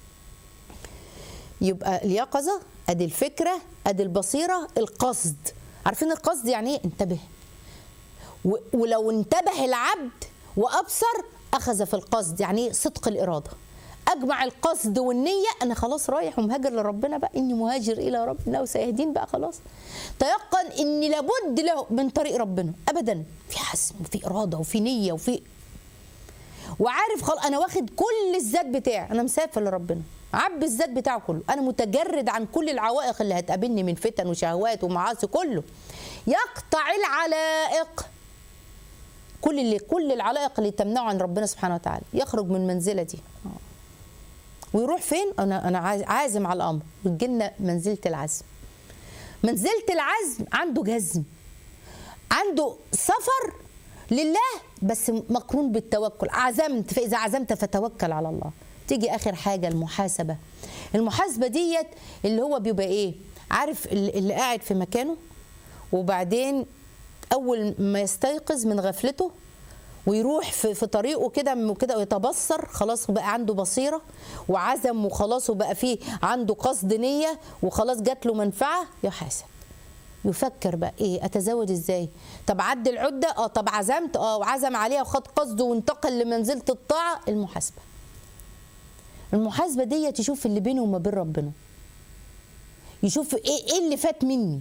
يبقى اليقظة ادي الفكرة ادي البصيرة القصد عارفين القصد يعني ايه انتبه و- ولو انتبه العبد وابصر اخذ في القصد يعني ايه صدق الاراده اجمع القصد والنيه انا خلاص رايح ومهاجر لربنا بقى اني مهاجر الى ربنا وسيهدين بقى خلاص تيقن اني لابد له من طريق ربنا ابدا في حسم وفي اراده وفي نيه وفي وعارف خلاص انا واخد كل الذات بتاعي انا مسافر لربنا عبي الذات بتاعه كله انا متجرد عن كل العوائق اللي هتقابلني من فتن وشهوات ومعاصي كله يقطع العلائق كل اللي كل العلائق اللي تمنعه عن ربنا سبحانه وتعالى يخرج من منزله دي ويروح فين انا انا عاز- عازم على الامر وتجي لنا منزله العزم منزله العزم عنده جزم عنده سفر لله بس مقرون بالتوكل عزمت فاذا عزمت فتوكل على الله تيجي اخر حاجه المحاسبه المحاسبه ديت اللي هو بيبقى ايه عارف اللي اللي قاعد في مكانه وبعدين اول ما يستيقظ من غفلته ويروح في, في طريقه كده كده ويتبصر خلاص بقى عنده بصيره وعزم وخلاص وبقى فيه عنده قصد نيه وخلاص جات له منفعه يحاسب يفكر بقى ايه اتزوج ازاي طب عد العده اه طب عزمت اه وعزم عليها وخد قصده وانتقل لمنزله الطاعه المحاسبه المحاسبه دي تشوف اللي بينه وما بين ربنا يشوف ايه ايه اللي فات مني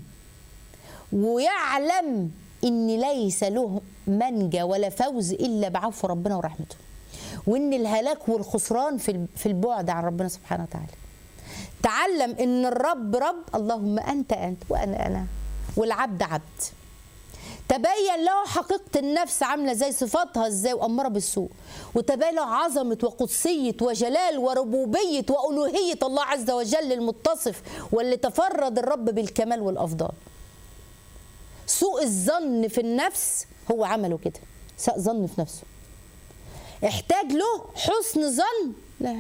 ويعلم ان ليس له منجى ولا فوز الا بعفو ربنا ورحمته وان الهلاك والخسران في في البعد عن ربنا سبحانه وتعالى تعلم ان الرب رب اللهم انت انت وانا انا والعبد عبد تبين له حقيقة النفس عاملة زي صفاتها ازاي وأمارة بالسوء وتبين له عظمة وقدسية وجلال وربوبية وألوهية الله عز وجل المتصف واللي تفرد الرب بالكمال والأفضال سوء الظن في النفس هو عمله كده ساء ظن في نفسه احتاج له حسن ظن لا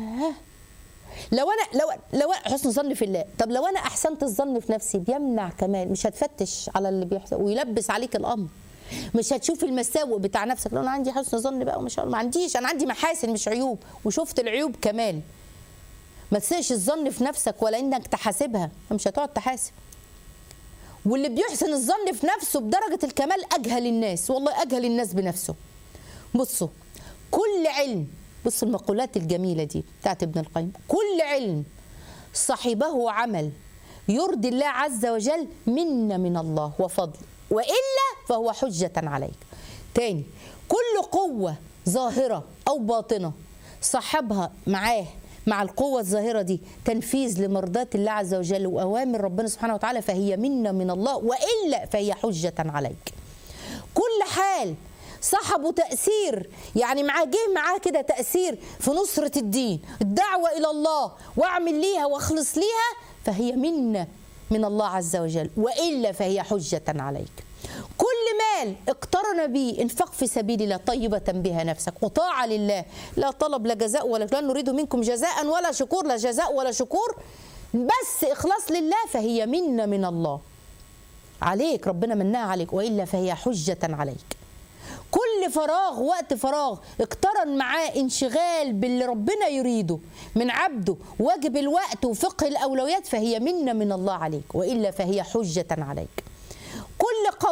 لو انا لو لو أنا حسن ظن في الله طب لو انا احسنت الظن في نفسي بيمنع كمان مش هتفتش على اللي بيحصل ويلبس عليك الامر مش هتشوف المساوئ بتاع نفسك لو انا عندي حسن ظن بقى ومش ما عنديش انا عندي محاسن مش عيوب وشفت العيوب كمان ما تسيئش الظن في نفسك ولا انك تحاسبها مش هتقعد تحاسب واللي بيحسن الظن في نفسه بدرجه الكمال اجهل الناس والله اجهل الناس بنفسه بصوا كل علم بص المقولات الجميلة دي بتاعت ابن القيم كل علم صاحبه عمل يرضي الله عز وجل منا من الله وفضل وإلا فهو حجة عليك تاني كل قوة ظاهرة أو باطنة صاحبها معاه مع القوة الظاهرة دي تنفيذ لمرضاة الله عز وجل وأوامر ربنا سبحانه وتعالى فهي منا من الله وإلا فهي حجة عليك كل حال صاحبه تأثير يعني معاه جه معاه كده تأثير في نصرة الدين الدعوة إلى الله وأعمل ليها وأخلص ليها فهي منا من الله عز وجل وإلا فهي حجة عليك كل مال اقترن به انفق في سبيل الله طيبة بها نفسك وطاعة لله لا طلب لا جزاء ولا لا نريد منكم جزاء ولا شكور لا جزاء ولا شكور بس إخلاص لله فهي منا من الله عليك ربنا منها عليك وإلا فهي حجة عليك كل فراغ وقت فراغ اقترن معاه انشغال باللي ربنا يريده من عبده واجب الوقت وفقه الاولويات فهي منا من الله عليك والا فهي حجه عليك كل قبض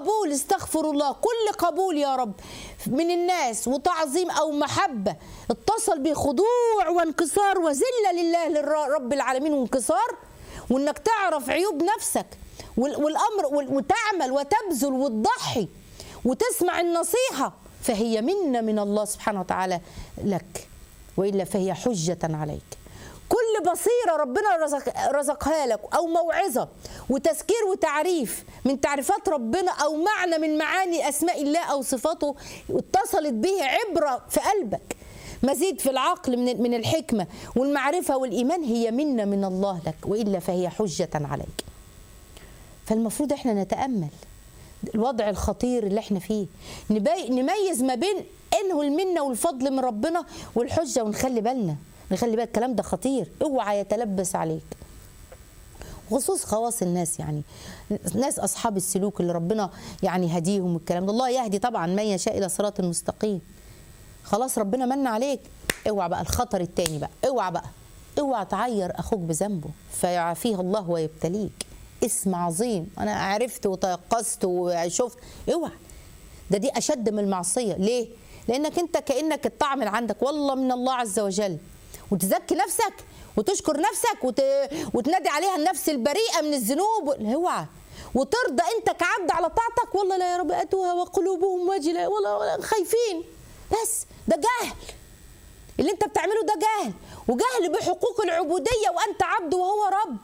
قبول استغفر الله كل قبول يا رب من الناس وتعظيم او محبه اتصل بخضوع وانكسار وذله لله لرب العالمين وانكسار وانك تعرف عيوب نفسك وال- والامر وال- وتعمل وتبذل وتضحي وتسمع النصيحه فهي منا من الله سبحانه وتعالى لك والا فهي حجه عليك كل بصيرة ربنا رزق رزقها لك أو موعظة وتذكير وتعريف من تعريفات ربنا أو معنى من معاني أسماء الله أو صفاته اتصلت به عبرة في قلبك مزيد في العقل من من الحكمة والمعرفة والإيمان هي منا من الله لك وإلا فهي حجة عليك فالمفروض احنا نتأمل الوضع الخطير اللي احنا فيه نبي- نميز ما بين انه المنه والفضل من ربنا والحجه ونخلي بالنا نخلي بالك الكلام ده خطير اوعى يتلبس عليك خصوص خواص الناس يعني ناس اصحاب السلوك اللي ربنا يعني هديهم والكلام ده الله يهدي طبعا من يشاء الى صراط مستقيم خلاص ربنا من عليك اوعى بقى الخطر التاني بقى اوعى بقى اوعى تعير اخوك بذنبه فيعافيه الله ويبتليك اسم عظيم انا عرفت وتيقظت وشفت اوعى ده دي اشد من المعصيه ليه لانك انت كانك الطعم اللي عندك والله من الله عز وجل وتزكي نفسك وتشكر نفسك وت... وتنادي عليها النفس البريئه من الذنوب اوعى وترضى انت كعبد على طاعتك والله لا يا رب اتوها وقلوبهم وجله والله والله خايفين بس ده جهل اللي انت بتعمله ده جهل وجهل بحقوق العبوديه وانت عبد وهو رب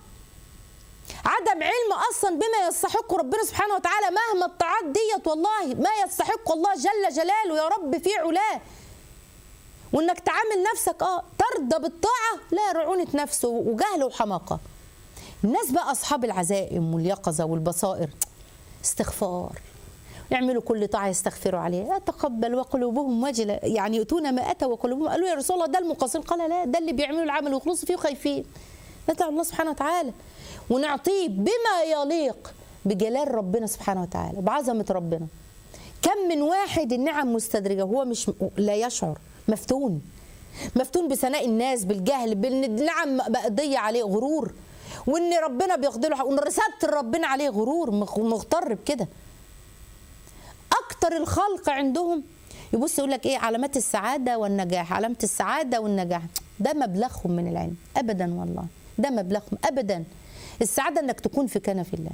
عدم علم اصلا بما يستحق ربنا سبحانه وتعالى مهما الطاعات ديت والله ما يستحق الله جل جلاله يا رب في علاه وانك تعامل نفسك اه ترضى بالطاعه لا رعونه نفس وجهل وحماقه الناس بقى اصحاب العزائم واليقظه والبصائر استغفار يعملوا كل طاعه يستغفروا عليها اتقبل وقلوبهم وجله يعني يؤتون ما اتوا وقلوبهم قالوا يا رسول الله ده المقصر قال لا ده اللي بيعملوا العمل ويخلصوا فيه وخايفين ندعو الله سبحانه وتعالى ونعطيه بما يليق بجلال ربنا سبحانه وتعالى بعظمه ربنا كم من واحد النعم مستدرجه وهو مش لا يشعر مفتون مفتون بثناء الناس بالجهل بان النعم مقضيه عليه غرور وان ربنا بيقدر له وان رساله ربنا عليه غرور مغ- مغتر بكده اكتر الخلق عندهم يبص يقول لك ايه علامات السعاده والنجاح علامه السعاده والنجاح ده مبلغهم من العلم ابدا والله ده مبلغهم ابدا السعاده انك تكون في كنف الله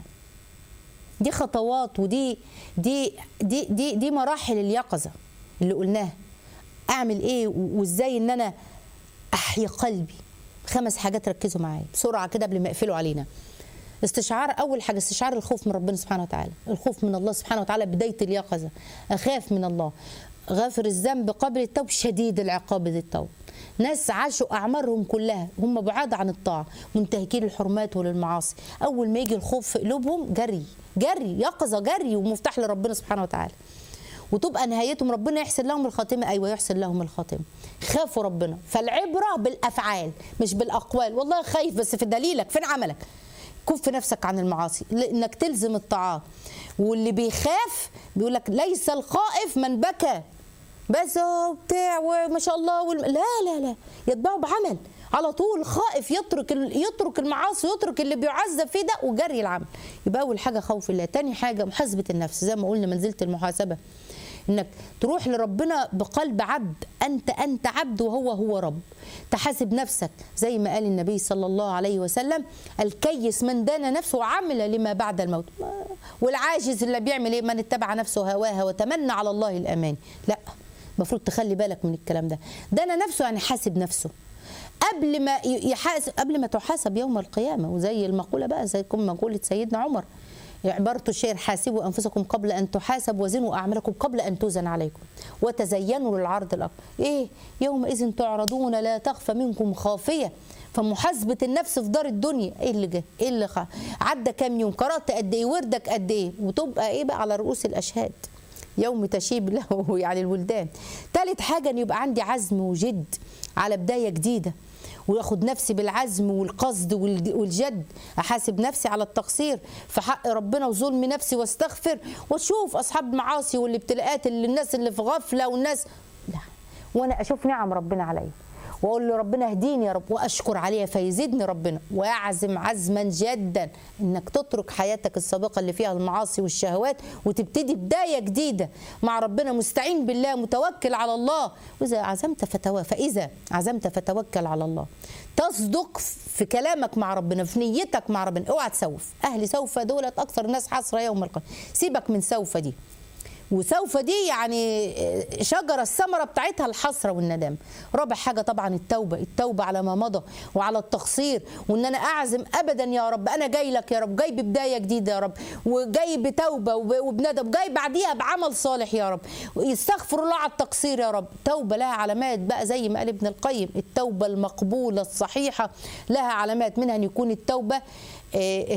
دي خطوات ودي دي دي دي دي مراحل اليقظه اللي قلناها اعمل ايه وازاي ان انا احيي قلبي خمس حاجات ركزوا معايا بسرعه كده قبل ما يقفلوا علينا استشعار اول حاجه استشعار الخوف من ربنا سبحانه وتعالى الخوف من الله سبحانه وتعالى بدايه اليقظه اخاف من الله غافر الذنب قبل التوب شديد العقاب ذي التوب ناس عاشوا اعمارهم كلها هم بعاد عن الطاعه منتهكين الحرمات وللمعاصي اول ما يجي الخوف في قلوبهم جري جري يقظه جري ومفتاح لربنا سبحانه وتعالى وتبقى نهايتهم ربنا يحسن لهم الخاتمه ايوه يحسن لهم الخاتمه خافوا ربنا فالعبره بالافعال مش بالاقوال والله خايف بس في دليلك فين عملك كف نفسك عن المعاصي انك تلزم الطاعات واللي بيخاف بيقول لك ليس الخائف من بكى بس هو بتاع وما شاء الله والم... لا لا لا يتبعه بعمل على طول خائف يترك ال- يترك المعاصي يترك اللي بيعذب فيه ده وجري العمل يبقى اول حاجه خوف الله تاني حاجه محاسبه النفس زي ما قلنا منزله المحاسبه انك تروح لربنا بقلب عبد انت انت عبد وهو هو رب تحاسب نفسك زي ما قال النبي صلى الله عليه وسلم الكيس من دان نفسه وعمل لما بعد الموت والعاجز اللي بيعمل ايه من اتبع نفسه هواها وتمنى على الله الامان لا المفروض تخلي بالك من الكلام ده دان نفسه يعني حاسب نفسه قبل ما يحاسب قبل ما تحاسب يوم القيامه وزي المقوله بقى زي كم مقوله سيدنا عمر عبارة الشعر حاسبوا أنفسكم قبل أن تحاسب وزنوا أعمالكم قبل أن توزن عليكم وتزينوا للعرض الأكبر إيه يومئذ تعرضون لا تخفى منكم خافية فمحاسبة النفس في دار الدنيا إيه اللي جه إيه اللي خ... عدى كام يوم قرأت قد إيه وردك قد إيه وتبقى إيه بقى على رؤوس الأشهاد يوم تشيب له يعني الولدان ثالث حاجة أن يبقى عندي عزم وجد على بداية جديدة واخد نفسي بالعزم والقصد والج- والجد احاسب نفسي على التقصير في حق ربنا وظلم نفسي واستغفر واشوف اصحاب معاصي والابتلاءات اللي الناس اللي في غفله والناس لا وانا اشوف نعم ربنا عليا واقول له ربنا اهديني يا رب واشكر عليها فيزيدني ربنا واعزم عزما جدا انك تترك حياتك السابقه اللي فيها المعاصي والشهوات وتبتدي بدايه جديده مع ربنا مستعين بالله متوكل على الله واذا عزمت فتو... فاذا عزمت فتوكل على الله تصدق في كلامك مع ربنا في نيتك مع ربنا اوعى تسوف اهل سوف دولت اكثر الناس حسره يوم القيامه سيبك من سوف دي وسوف دي يعني شجرة الثمرة بتاعتها الحسرة والندم رابع حاجة طبعا التوبة التوبة على ما مضى وعلى التقصير وان انا اعزم ابدا يا رب انا جاي لك يا رب جاي ببداية جديدة يا رب وجاي بتوبة وب- وبندم جاي بعديها بعمل صالح يا رب يستغفر الله على التقصير يا رب توبة لها علامات بقى زي ما قال ابن القيم التوبة المقبولة الصحيحة لها علامات منها ان يكون التوبة آه،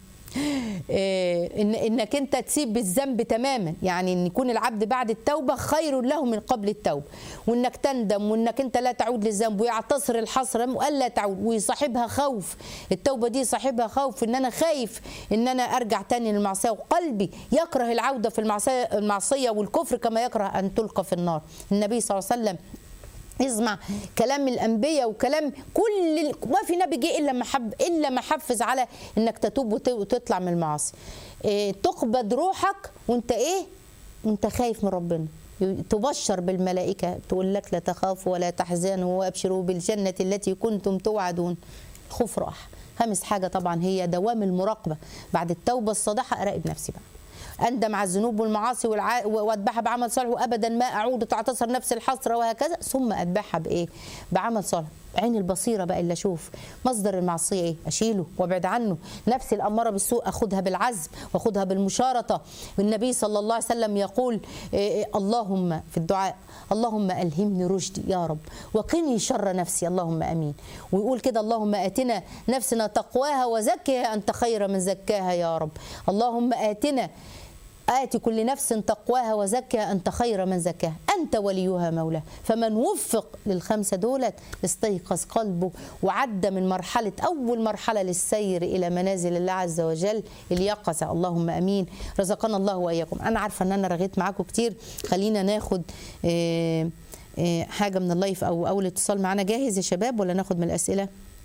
إيه، ان انك انت تسيب الذنب تماما يعني ان يكون العبد بعد التوبه خير له من قبل التوبه وانك تندم وانك انت لا تعود للذنب ويعتصر الحسره والا تعود ويصاحبها خوف التوبه دي صاحبها خوف ان انا خايف ان انا ارجع تاني للمعصيه وقلبي يكره العوده في المعصيه المعصيه والكفر كما يكره ان تلقى في النار النبي صلى الله عليه وسلم اسمع كلام الانبياء وكلام كل ال- ما في نبي جه الا ما حب الا ما حفز على انك تتوب وت- وتطلع من المعاصي إيه تقبض روحك وانت ايه وانت خايف من ربنا تبشر بالملائكه تقول لك لا تخافوا ولا تحزنوا وابشروا بالجنه التي كنتم توعدون خوف راح خامس حاجه طبعا هي دوام المراقبه بعد التوبه الصادقه اراقب نفسي بقى اندم على الذنوب والمعاصي والع... واتبعها بعمل صالح وابدا ما اعود تعتصر نفس الحسره وهكذا ثم اتبعها بايه؟ بعمل صالح عين البصيره بقى اللي اشوف مصدر المعصيه ايه؟ اشيله وابعد عنه، نفسي الاماره بالسوء اخدها بالعزم واخدها بالمشارطه، والنبي صلى الله عليه وسلم يقول إيه إيه اللهم في الدعاء اللهم الهمني رشدي يا رب وقني شر نفسي اللهم امين ويقول كده اللهم اتنا نفسنا تقواها وزكها انت خير من زكاها يا رب اللهم اتنا آت كل نفس تقواها وزكها أنت خير من زكاها أنت وليها مولاه فمن وفق للخمسة دولت استيقظ قلبه وعدى من مرحلة أول مرحلة للسير إلى منازل الله عز وجل اليقظة اللهم أمين رزقنا الله وإياكم أنا عارفة أن أنا رغيت معاكم كتير خلينا ناخد آه، آه، حاجة من اللايف أو أول اتصال معانا جاهز يا شباب ولا ناخد من الأسئلة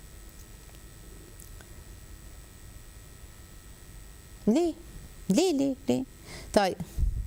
ليه ليه ليه ليه طيب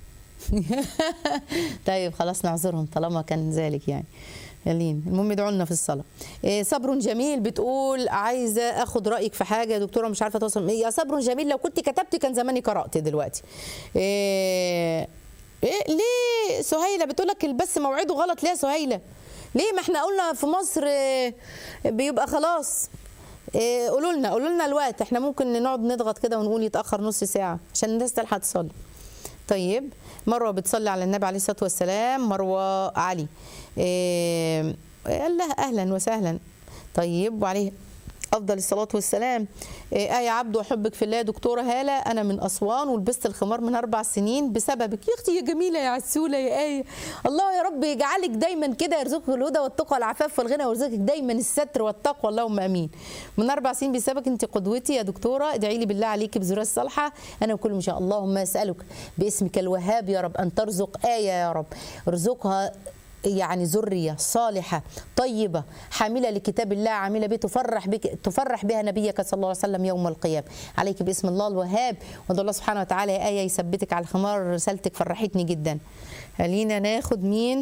طيب خلاص نعذرهم طالما كان ذلك يعني يلين المهم ادعوا لنا في الصلاه إيه صبر جميل بتقول عايزه اخد رايك في حاجه يا دكتوره مش عارفه توصل يا صبر جميل لو كنت كتبت كان زماني قرات دلوقتي إيه إيه ليه سهيله بتقول لك البث موعده غلط ليه يا سهيله ليه ما احنا قلنا في مصر إيه، بيبقى خلاص إيه، قولوا لنا قولوا لنا الوقت احنا ممكن نقعد نضغط كده ونقول يتاخر نص ساعه عشان الناس تلحق تصلي طيب مروه بتصلي على النبي عليه الصلاه والسلام مروه علي إيه قال لها اهلا وسهلا طيب وعليه افضل الصلاه والسلام إيه آية عبد وحبك في الله يا دكتوره هاله انا من اسوان ولبست الخمار من اربع سنين بسببك يا اختي يا جميله يا عسوله يا ايه الله يا رب يجعلك دايما كده يرزقك الهدى والتقى والعفاف والغنى ويرزقك دايما الستر والتقوى اللهم امين من اربع سنين بسببك انت قدوتي يا دكتوره ادعي لي بالله عليكي بزرار الصالحه انا وكل ما شاء اللهم اسالك باسمك الوهاب يا رب ان ترزق ايه يا رب ارزقها يعني ذرية صالحة طيبة حاملة لكتاب الله عاملة به تفرح بك تفرح بها نبيك صلى الله عليه وسلم يوم القيامة عليك باسم الله الوهاب وادعو الله سبحانه وتعالى يا آية يثبتك على الخمار رسالتك فرحتني جدا خلينا ناخد مين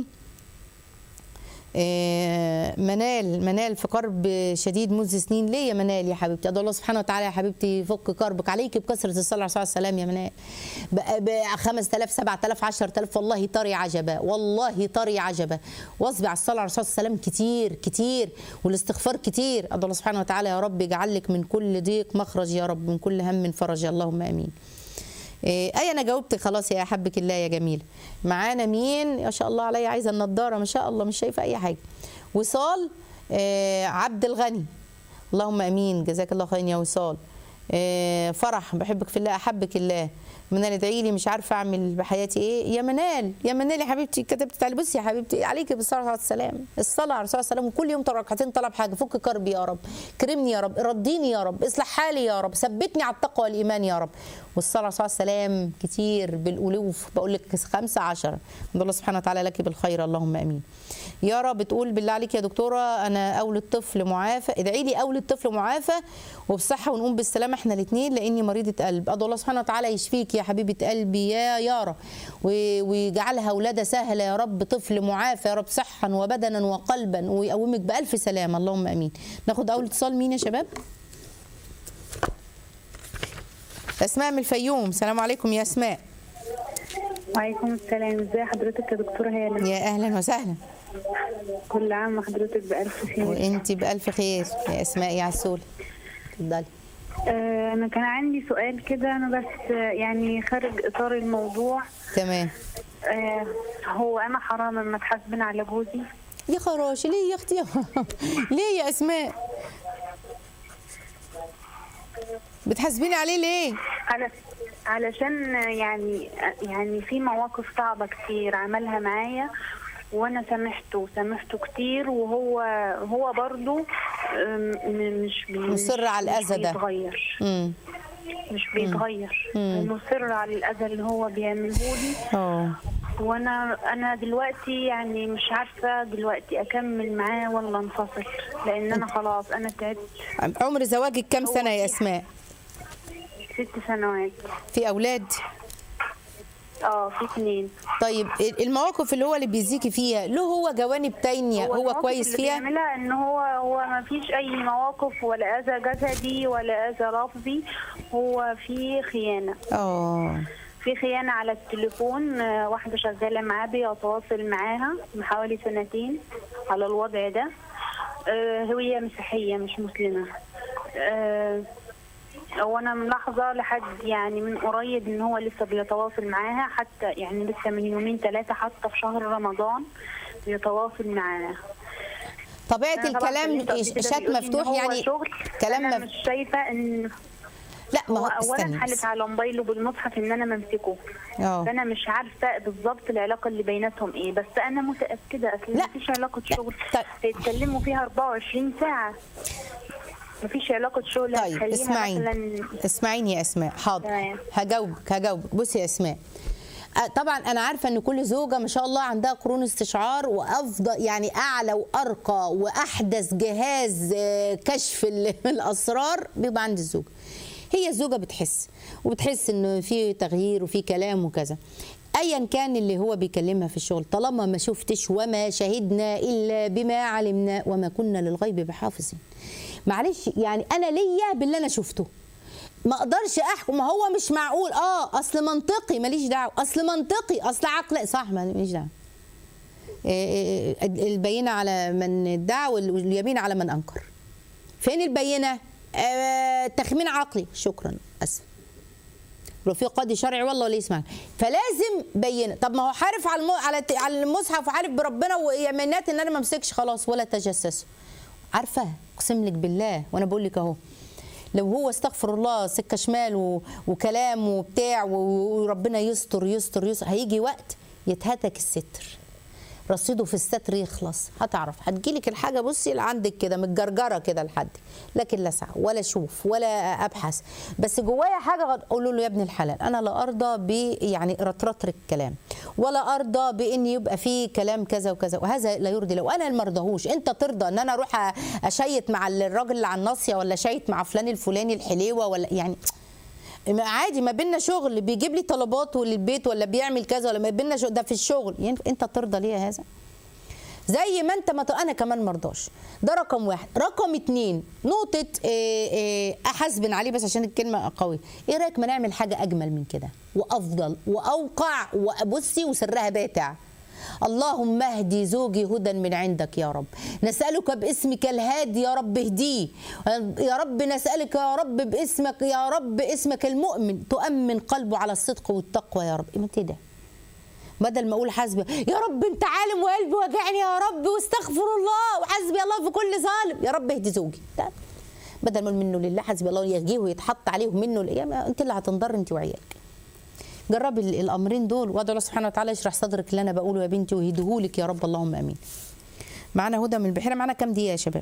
آه، منال منال في كرب شديد منذ سنين ليه يا منال يا حبيبتي ادعو الله سبحانه وتعالى يا حبيبتي يفك كربك عليك بكثره الصلاه على الرسول عليه السلام يا منال ب 5000 7000 10000 والله طري عجبا والله طري عجبا واصبع الصلاه على الرسول صلى الله عليه وسلم كتير كتير والاستغفار كتير ادعو الله سبحانه وتعالى يا رب يجعل لك من كل ضيق مخرج يا رب من كل هم فرج اللهم امين إيه اي انا جاوبتك خلاص يا حبك الله يا جميله معانا مين ما شاء الله عليا عايزه النضاره ما شاء الله مش شايفه اي حاجه وصال إيه عبد الغني اللهم امين جزاك الله خير يا وصال آه، فرح بحبك في الله احبك الله منال ادعي لي مش عارفه اعمل بحياتي ايه يا منال يا منال يا حبيبتي كتبت تعالي بصي يا حبيبتي عليكي بالصلاه والسلام الصلاه على الرسول صلى الله عليه وسلم وكل يوم ترى ركعتين طلب حاجه فك كربي يا رب كرمني يا رب رديني يا رب اصلح حالي يا رب ثبتني على التقوى والايمان يا رب والصلاه على الرسول صلى الله عليه وسلم كتير بالالوف بقول لك خمسة عشرة من الله سبحانه وتعالى لك بالخير اللهم امين يارا بتقول بالله عليك يا دكتوره انا اولد طفل معافى ادعي لي اولد طفل معافى وبصحه ونقوم بالسلامه احنا الاثنين لاني مريضه قلب ادعو الله سبحانه وتعالى يشفيك يا حبيبه قلبي يا يارا و- ويجعلها ولاده سهله يا رب طفل معافى يا رب صحا وبدنا وقلبا ويقومك بالف سلامه اللهم امين ناخد اول اتصال مين يا شباب اسماء من الفيوم السلام عليكم يا اسماء وعليكم السلام ازي حضرتك يا دكتورة هالة يا اهلا وسهلا كل عام وحضرتك بألف خير وانت بالف خير يا اسماء يا عسول اتفضلي آه انا كان عندي سؤال كده انا بس آه، يعني خارج اطار الموضوع تمام آه هو انا حرام اما اتحاسبن على جوزي يا خراش ليه يا اختي ليه يا اسماء بتحاسبيني عليه ليه على علشان آه، يعني آه، يعني في مواقف صعبة كتير عملها معايا وانا سامحته سامحته كتير وهو هو برضو آم، م- مش بي مصر على مش الأذى ده. بيتغير امم مش بيتغير مصر على الاذى اللي هو بيعمله لي اه وانا انا دلوقتي يعني مش عارفه دلوقتي اكمل معاه ولا انفصل لان انا خلاص انا تعبت عمر زواجك كام هو سنه يا في- اسماء ست سنوات في اولاد اه في اتنين طيب المواقف اللي هو اللي بيزيكي فيها له هو جوانب تانية هو, المواقف كويس اللي فيها بيعملها ان هو هو ما فيش اي مواقف ولا اذى جسدي ولا اذى لفظي هو في خيانه اه في خيانة على التليفون آه، واحدة شغالة معاه بيتواصل معاها من حوالي سنتين على الوضع ده آه، هي مسيحية مش مسلمة آه، وانا ملاحظة لحد يعني من قريب ان هو لسه بيتواصل معاها حتى يعني لسه من يومين ثلاثة حتى في شهر رمضان بيتواصل معاها طبيعه أنا طبعاً الكلام كلمته قبل كده شات بيقول لي إن مفتوح هو يعني شغل كلام انا مف- مش شايفة ان لا ما هو هو اولا استني حلف بس. على موبايله بالمصحف ان انا ممسكه اه فانا مش عارفه بالظبط العلاقه اللي بيناتهم ايه بس انا متاكده اصل لا. مفيش علاقه لا. شغل طيب. هيتكلموا فيها 24 ساعه مفيش علاقه شغل طيب هتخليها اسمعيني مثلا اسمعيني يا اسماء حاضر تمام. هجاوبك هجاوبك بصي يا اسماء آه، طبعا انا عارفه ان كل زوجه ما شاء الله عندها قرون استشعار وافضل يعني اعلى وارقى واحدث جهاز آه، كشف ال- الاسرار بيبقى عند الزوجه هي الزوجه بتحس وبتحس ان في تغيير وفي كلام وكذا ايا كان اللي هو بيكلمها في الشغل طالما ما شفتش وما شهدنا الا بما علمنا وما كنا للغيب بحافظين معلش يعني انا ليا باللي انا شفته ما اقدرش احكم ما هو مش معقول اه اصل منطقي ماليش دعوه اصل منطقي اصل عقل صح ماليش دعوه إيه إيه البينه على من ادعى واليمين على من انكر فين البينه آه تخمين عقلي شكرا اسف لو في قاضي شرعي والله ولا يسمع فلازم بينه طب ما هو حارف على الم... على الت- على المصحف وحارف بربنا ويمينات ان انا ما امسكش خلاص ولا تجسسه عارفه اقسم لك بالله وانا بقول لك اهو لو هو استغفر الله سكه شمال و... وكلام وبتاع و... وربنا يستر يستر يستر هيجي وقت يتهتك الستر رصيده في الستر يخلص هتعرف هتجيلك الحاجه بصي اللي عندك كده متجرجره كده لحد لكن لا اسعى ولا اشوف ولا ابحث بس جوايا حاجه غد- اقول له يا ابن الحلال انا لا ارضى ب يعني رطرطر الكلام ولا ارضى بان يبقى في كلام كذا وكذا وهذا لا يرضي لو انا اللي مرضهوش انت ترضى ان انا اروح أ- اشيت مع الراجل اللي على الناصيه ولا شيت مع فلان الفلاني الحليوه ولا يعني ما عادي ما بيننا شغل بيجيب لي طلباته للبيت ولا بيعمل كذا ولا ما بيننا شغل ده في الشغل يعني انت ترضى ليه هذا زي ما انت ما ت- انا كمان مرضاش ده رقم واحد رقم اتنين نقطة إيه إيه احاسبن عليه بس عشان الكلمة قوية ايه رأيك ما نعمل حاجة اجمل من كده وافضل واوقع وابصي وسرها باتع اللهم اهدي زوجي هدى من عندك يا رب نسألك باسمك الهادي يا رب اهديه يا رب نسألك يا رب باسمك يا رب اسمك المؤمن تؤمن قلبه على الصدق والتقوى يا رب إيه ما كده بدل ما اقول حسبي يا رب انت عالم وقلبي واجعني يا رب واستغفر الله وحسبي الله في كل ظالم يا رب اهدي زوجي لا بدل ما منه لله حسبي الله يهجيه ويتحط عليه منه الايام انت اللي هتنضر انت وعيالك جربي ال- الامرين دول وادعو الله سبحانه وتعالى يشرح صدرك اللي انا بقوله يا بنتي ويهديهولك يا رب اللهم امين معانا هدى من البحيره معانا كام دقيقه يا شباب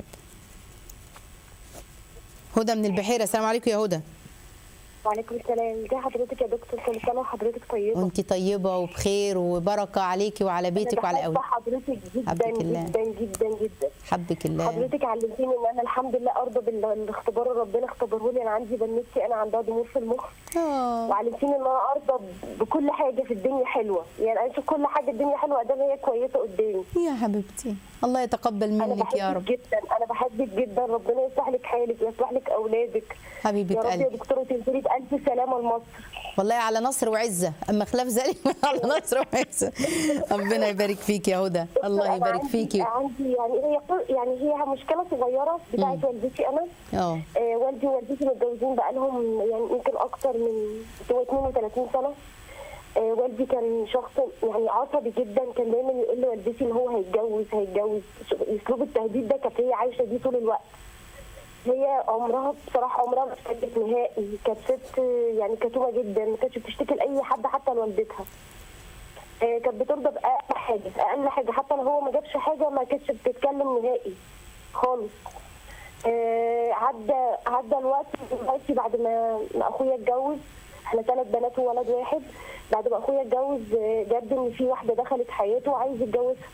هدى من البحيره السلام عليكم يا هدى وعليكم السلام ازي حضرتك يا دكتور كل سنه وحضرتك طيبه وانت طيبه وبخير وبركه عليكي وعلى بيتك وعلى أنا بحب اولادك حضرتك جدا حبك الله. جدا جدا جدا حبك الله حضرتك علمتيني ان انا الحمد لله ارضى بالاختبار اللي ربنا اختبره لي انا عندي بنتي انا عندها ضمور في المخ آه. وعلمتيني ان انا ارضى بكل حاجه في الدنيا حلوه يعني انا اشوف كل حاجه الدنيا حلوه ادام هي كويسه قدامي يا حبيبتي الله يتقبل انا منك يا بحبك رب جدا انا بحبك جدا ربنا يصلح لك حالك ويصلح لك اولادك يا حبيبه رب يا قلبي دكتوره تنزلي بالف سلامه لمصر والله على نصر وعزه اما خلاف ذلك على نصر وعزه ربنا يبارك فيك يا هدى الله أنا يبارك عندي- فيكي عندي يعني هي يعني هي مشكله صغيره بتاعت والدتي انا اه آه، والدي ووالدتي متجوزين بقالهم يعني يمكن اكتر من هو 32 سنه آه، والدي كان شخص يعني عصبي جدا كان دايما يقول لوالدتي ان هو هيتجوز هيتجوز اسلوب التهديد ده كانت هي عايشه بيه طول الوقت هي عمرها بصراحه عمرها ما اشتكت نهائي كانت ست آه، يعني كتومه جدا ما كانتش بتشتكي لاي حد حتى لوالدتها آه، كانت بترضى باقل حاجه اقل حاجه حتى لو هو ما جابش حاجه ما كانتش بتتكلم نهائي خالص آه، عدى عدى الوقت دلوقتي بعد ما ما اخويا اتجوز احنا ثلاث بنات وولد واحد بعد ما اخويا اتجوز آه، جد ان في واحده دخلت حياته وعايز يتجوزها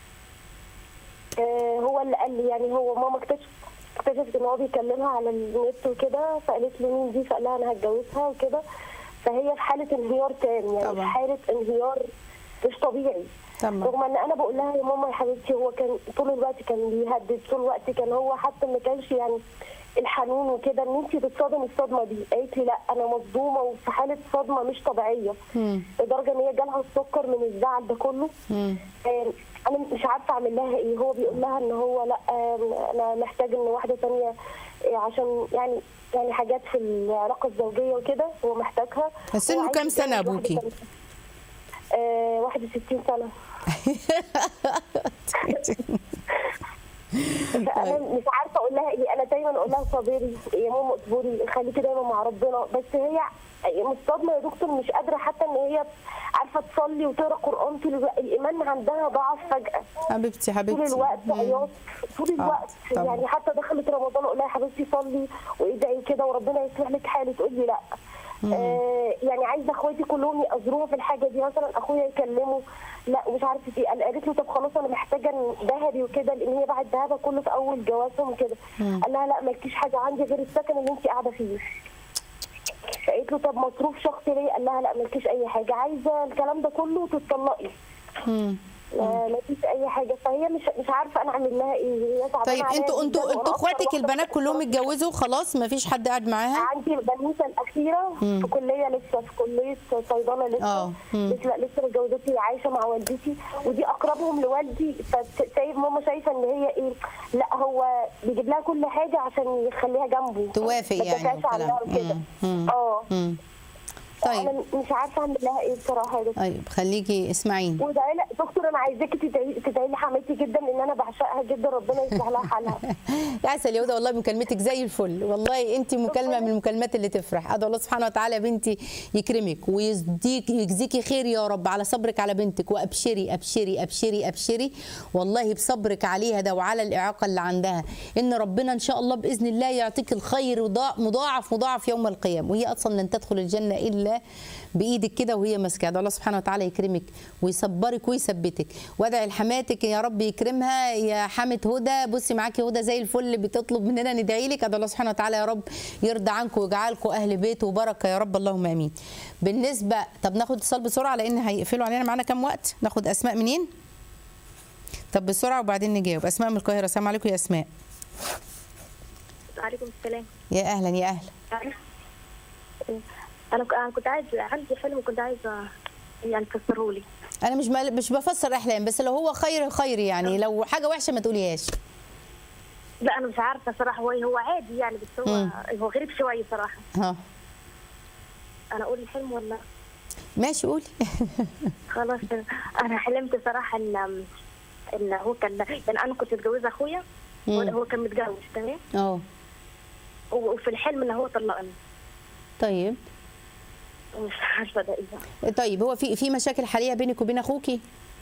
آه، هو اللي قال لي يعني هو ماما اكتشف اكتشفت ان هو بيكلمها على النت وكده فقالت له مين دي فقال لها انا هتجوزها وكده فهي في حاله انهيار تام يعني طبعا. في حاله انهيار مش طبيعي طبعا رغم ان انا بقول لها يا ماما يا حبيبتي هو كان طول الوقت كان بيهدد طول الوقت كان هو حتى ما كانش يعني الحنون وكده ان انت تتصدمي الصدمه دي قالت لي لا انا مصدومه وفي حاله صدمه مش طبيعيه مم. لدرجه ان هي جالها السكر من الزعل ده كله مم. آم، انا مش عارفه اعمل لها ايه هو بيقول لها ان هو لا آم، انا محتاج ان واحده ثانيه عشان يعني يعني حاجات في العلاقه الزوجيه وكده هو محتاجها بس هو سنه عايز كام سنة يتجوز واحدة أبوكي؟ تانية. آه 61 سنه فانا مش عارفه اقول لها ايه انا دايما اقول لها صبري يا ماما اصبري خليكي دايما مع ربنا بس هي مش صدمه يا دكتور مش قادره حتى ان هي عارفه تصلي وتقرا قران طول الوقت الايمان عندها ضعف فجاه حبيبتي طول حبيبتي الوقت مم. عياط طول الوقت طبعا. يعني حتى دخلت رمضان اقول لها يا حبيبتي صلي وادعي كده وربنا يصلح لك حالك تقول لي لا آه يعني عايزه اخواتي كلهم يأذروها في الحاجه دي مثلا اخويا يكلمه لا مش عارفه ايه قال- قالت له طب خلاص انا محتاجه إن ذهبي وكده لان هي بعد ذهبها كله في اول جوازهم وكده قال لها لا مالكيش حاجه عندي غير السكن اللي انت قاعده فيه فقالت له طب مصروف شخصي ليه قال لها لا مالكيش اي حاجه عايزه الكلام ده كله وتتطلقي مم. ما ما فيش اي حاجه فهي مش مش عارفه انا اعمل لها ايه هي تعبانة طيب عليا انتوا جداً انتوا وأنا انتوا أكتر اخواتك واحدة البنات بحب كلهم أصلاً. اتجوزوا خلاص ما فيش حد قاعد معاها عندي البنوته الاخيره في كليه لسه في كليه صيدله لسه اه. مم. لسه لسه متجوزتي عايشه مع والدتي ودي اقربهم لوالدي فشايف ماما شايفه ان هي ايه لا هو بيجيب لها كل حاجه عشان يخليها جنبه توافق ما يعني تدافعش عنها والكلام. وكده مم. مم. اه مم. انا طيب مش عارفه اعمل لها ايه بصراحه يا دكتور طيب خليكي اسمعيني وادعي لي دكتور انا عايزاكي تدعي تدعي لي حماتي جدا لان انا بعشقها جدا ربنا يصلح لها حالها يا عسل يا هدى والله مكالمتك زي الفل والله انت مكالمه من المكالمات اللي تفرح ادعو الله سبحانه وتعالى يا بنتي يكرمك ويزديك يجزيكي خير يا رب على صبرك على بنتك وابشري ابشري ابشري ابشري والله بصبرك عليها ده وعلى الاعاقه اللي عندها ان ربنا ان شاء الله باذن الله يعطيك الخير وضاع- مضاعف مضاعف يوم القيامه وهي اصلا لن تدخل الجنه الا بايدك كده وهي ماسكه ادعو الله سبحانه وتعالى يكرمك ويصبرك ويثبتك وادعي لحماتك يا رب يكرمها يا حامة هدى بصي معاكي هدى زي الفل بتطلب مننا ندعي لك ادعو الله سبحانه وتعالى يا رب يرضى عنكم ويجعلكم اهل بيت وبركه يا رب اللهم امين بالنسبه طب ناخد اتصال بسرعه لان هيقفلوا علينا معانا كام وقت ناخد اسماء منين طب بسرعه وبعدين نجاوب اسماء من القاهره السلام عليكم يا اسماء وعليكم السلام يا اهلا يا اهلا انا ك- أنا كنت عايز عندي حلم كنت عايزه يعني تفسره لي انا مش مال- مش بفسر احلام بس لو هو خير خير يعني لو حاجه وحشه ما تقوليهاش لا انا مش عارفه صراحه هو هو عادي يعني بس هو مم. هو غريب شويه صراحه ها انا اقول الحلم ولا ماشي قولي خلاص انا حلمت صراحه ان ان هو كان يعني انا كنت متجوزه اخويا مم. هو كان متجوز تمام اه وفي الحلم ان هو طلقني طيب مش عارفه ده ايه بقى. طيب هو في في مشاكل حاليه بينك وبين اخوكي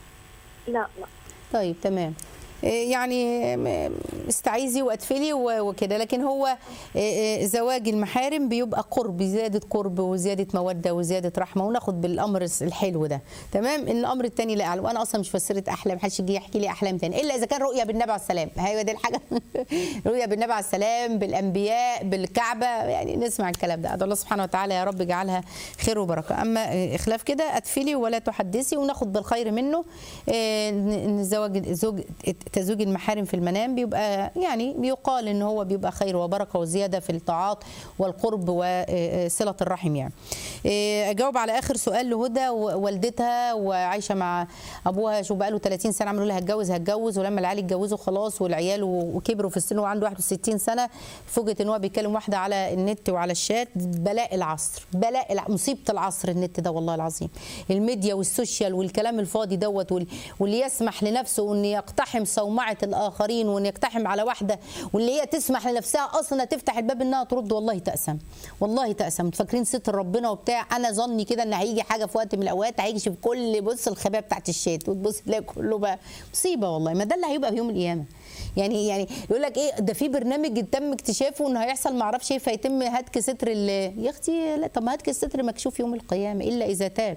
لا لا طيب تمام إيه يعني م- استعيذي وادفلي و- وكده لكن هو إيه إيه زواج المحارم بيبقى قرب زياده قرب وزياده موده وزياده رحمه وناخد بالامر الس- الحلو ده تمام ان الامر الثاني لا اعلم وانا اصلا مش فسرت احلام محدش يجي يحكي لي احلام تاني الا اذا كان رؤيا بالنبي عليه السلام هي دي الحاجه رؤيا بالنبي عليه السلام بالانبياء بالكعبه يعني نسمع الكلام ده ادعو الله سبحانه وتعالى يا رب اجعلها خير وبركه اما إيه، اخلاف كده ادفلي ولا تحدثي وناخد بالخير منه إيه، ان إن الزواج زوج تزويج المحارم في المنام بيبقى يعني بيقال ان هو بيبقى خير وبركه وزياده في الطاعات والقرب وصله الرحم يعني إيه، اجاوب على اخر سؤال لهدى و- والدتها وعايشه مع ابوها شو بقى له 30 سنه عملوا لها هتجوز هتجوز ولما العيال اتجوزوا خلاص والعيال و- وكبروا في السن وعنده 61 سنه فوجئت ان هو بيكلم واحده على النت وعلى الشات بلاء العصر بلاء الع... مصيبه العصر النت ده والله العظيم الميديا والسوشيال والكلام الفاضي دوت وال... واللي يسمح لنفسه ان يقتحم صومعه الاخرين وان يقتحم على واحده واللي هي تسمح لنفسها اصلا تفتح الباب انها ترد والله تأسم والله تأسم فاكرين ستر ربنا وبتاع انا ظني كده ان هيجي حاجه في وقت من الاوقات هيجي في كل بص الخبايه بتاعت الشات وتبص تلاقي كله بقى مصيبه والله ما ده اللي هيبقى في يوم القيامه يعني يعني يقول لك ايه ده في برنامج تم اكتشافه انه هيحصل ما اعرفش ايه فيتم هتك ستر ال- يا اختي لا طب ما هتك الستر مكشوف يوم القيامه الا اذا تاب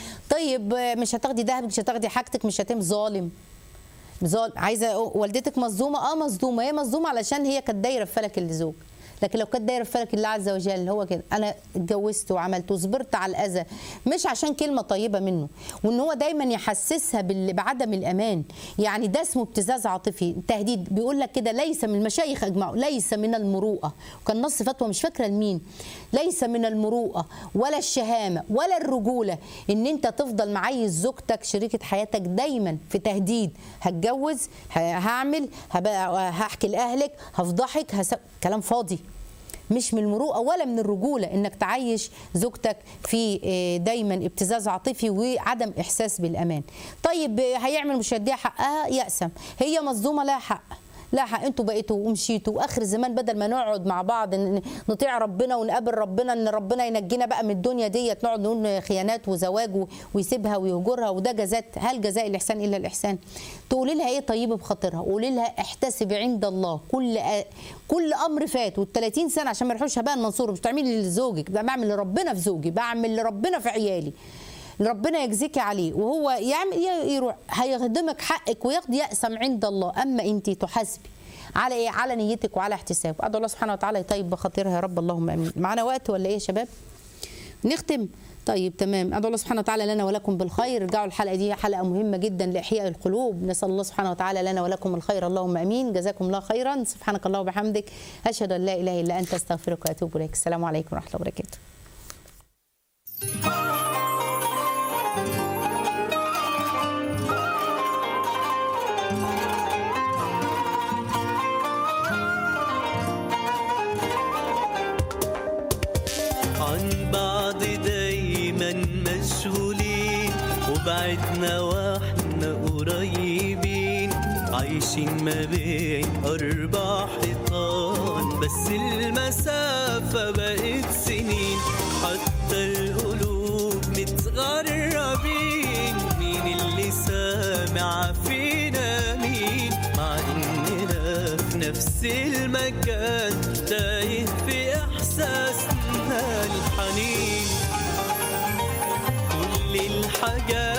طيب مش هتاخدي دهبك مش هتاخدي حاجتك مش هتم ظالم ظالم عايزه والدتك مظلومه اه مظلومه هي مظلومه علشان هي كانت دايره في فلك الزوج لكن لو كانت دايره في فلك الله عز وجل هو كده انا اتجوزت وعملت وصبرت على الاذى مش عشان كلمه طيبه منه وان هو دايما يحسسها بال- بعدم الامان يعني ده اسمه ابتزاز عاطفي تهديد بيقول لك كده ليس من المشايخ اجمعوا ليس من المروءه وكان نص فتوى مش فاكره لمين ليس من المروءه ولا الشهامه ولا الرجوله ان انت تفضل معيش زوجتك شريكه حياتك دايما في تهديد هتجوز ه- هعمل هبقى هحكي لاهلك هفضحك هس... كلام فاضي مش من المروءه ولا من الرجوله انك تعيش زوجتك في آه، دايما ابتزاز عاطفي وعدم احساس بالامان طيب آه، هيعمل مش هيديها حقها يأسم هي مصدومه لها حق لا حق انتوا بقيتوا ومشيتوا واخر الزمان بدل ما نقعد مع بعض ن- نطيع ربنا ونقابل ربنا ان ربنا ينجينا بقى من الدنيا ديت نقعد نقول خيانات وزواج و- ويسيبها ويهجرها وده جزاء هل جزاء الاحسان الا الاحسان تقولي لها ايه طيب بخاطرها قولي لها احتسبي عند الله كل أ- كل امر فات وال30 سنه عشان ما يروحوش هباء منصور مش تعملي لزوجك ده بعمل لربنا في زوجي بعمل لربنا في عيالي ربنا يجزيكي عليه وهو يعمل ي- يروح هيخدمك حقك وياخد يأسم عند الله اما انت تحاسبي على ايه على نيتك وعلى احتساب ادعو الله سبحانه وتعالى يطيب بخاطرها يا رب اللهم امين معانا وقت ولا ايه يا شباب نختم طيب تمام ادعو الله سبحانه وتعالى لنا ولكم بالخير ارجعوا الحلقه دي حلقه مهمه جدا لاحياء القلوب نسال الله سبحانه وتعالى لنا ولكم الخير اللهم امين جزاكم الله خيرا سبحانك اللهم وبحمدك اشهد ان لا اله الا انت استغفرك واتوب اليك السلام عليكم ورحمه الله وبركاته عن بعض دايما مشغولين وبعدنا واحنا قريبين عايشين ما بين أربع حيطان بس المسافة بقت سنين حتى القلوب متغربين مين اللي سامع فينا مين مع إننا في نفس المكان تايه في إحساسنا الحنين كل الحاجات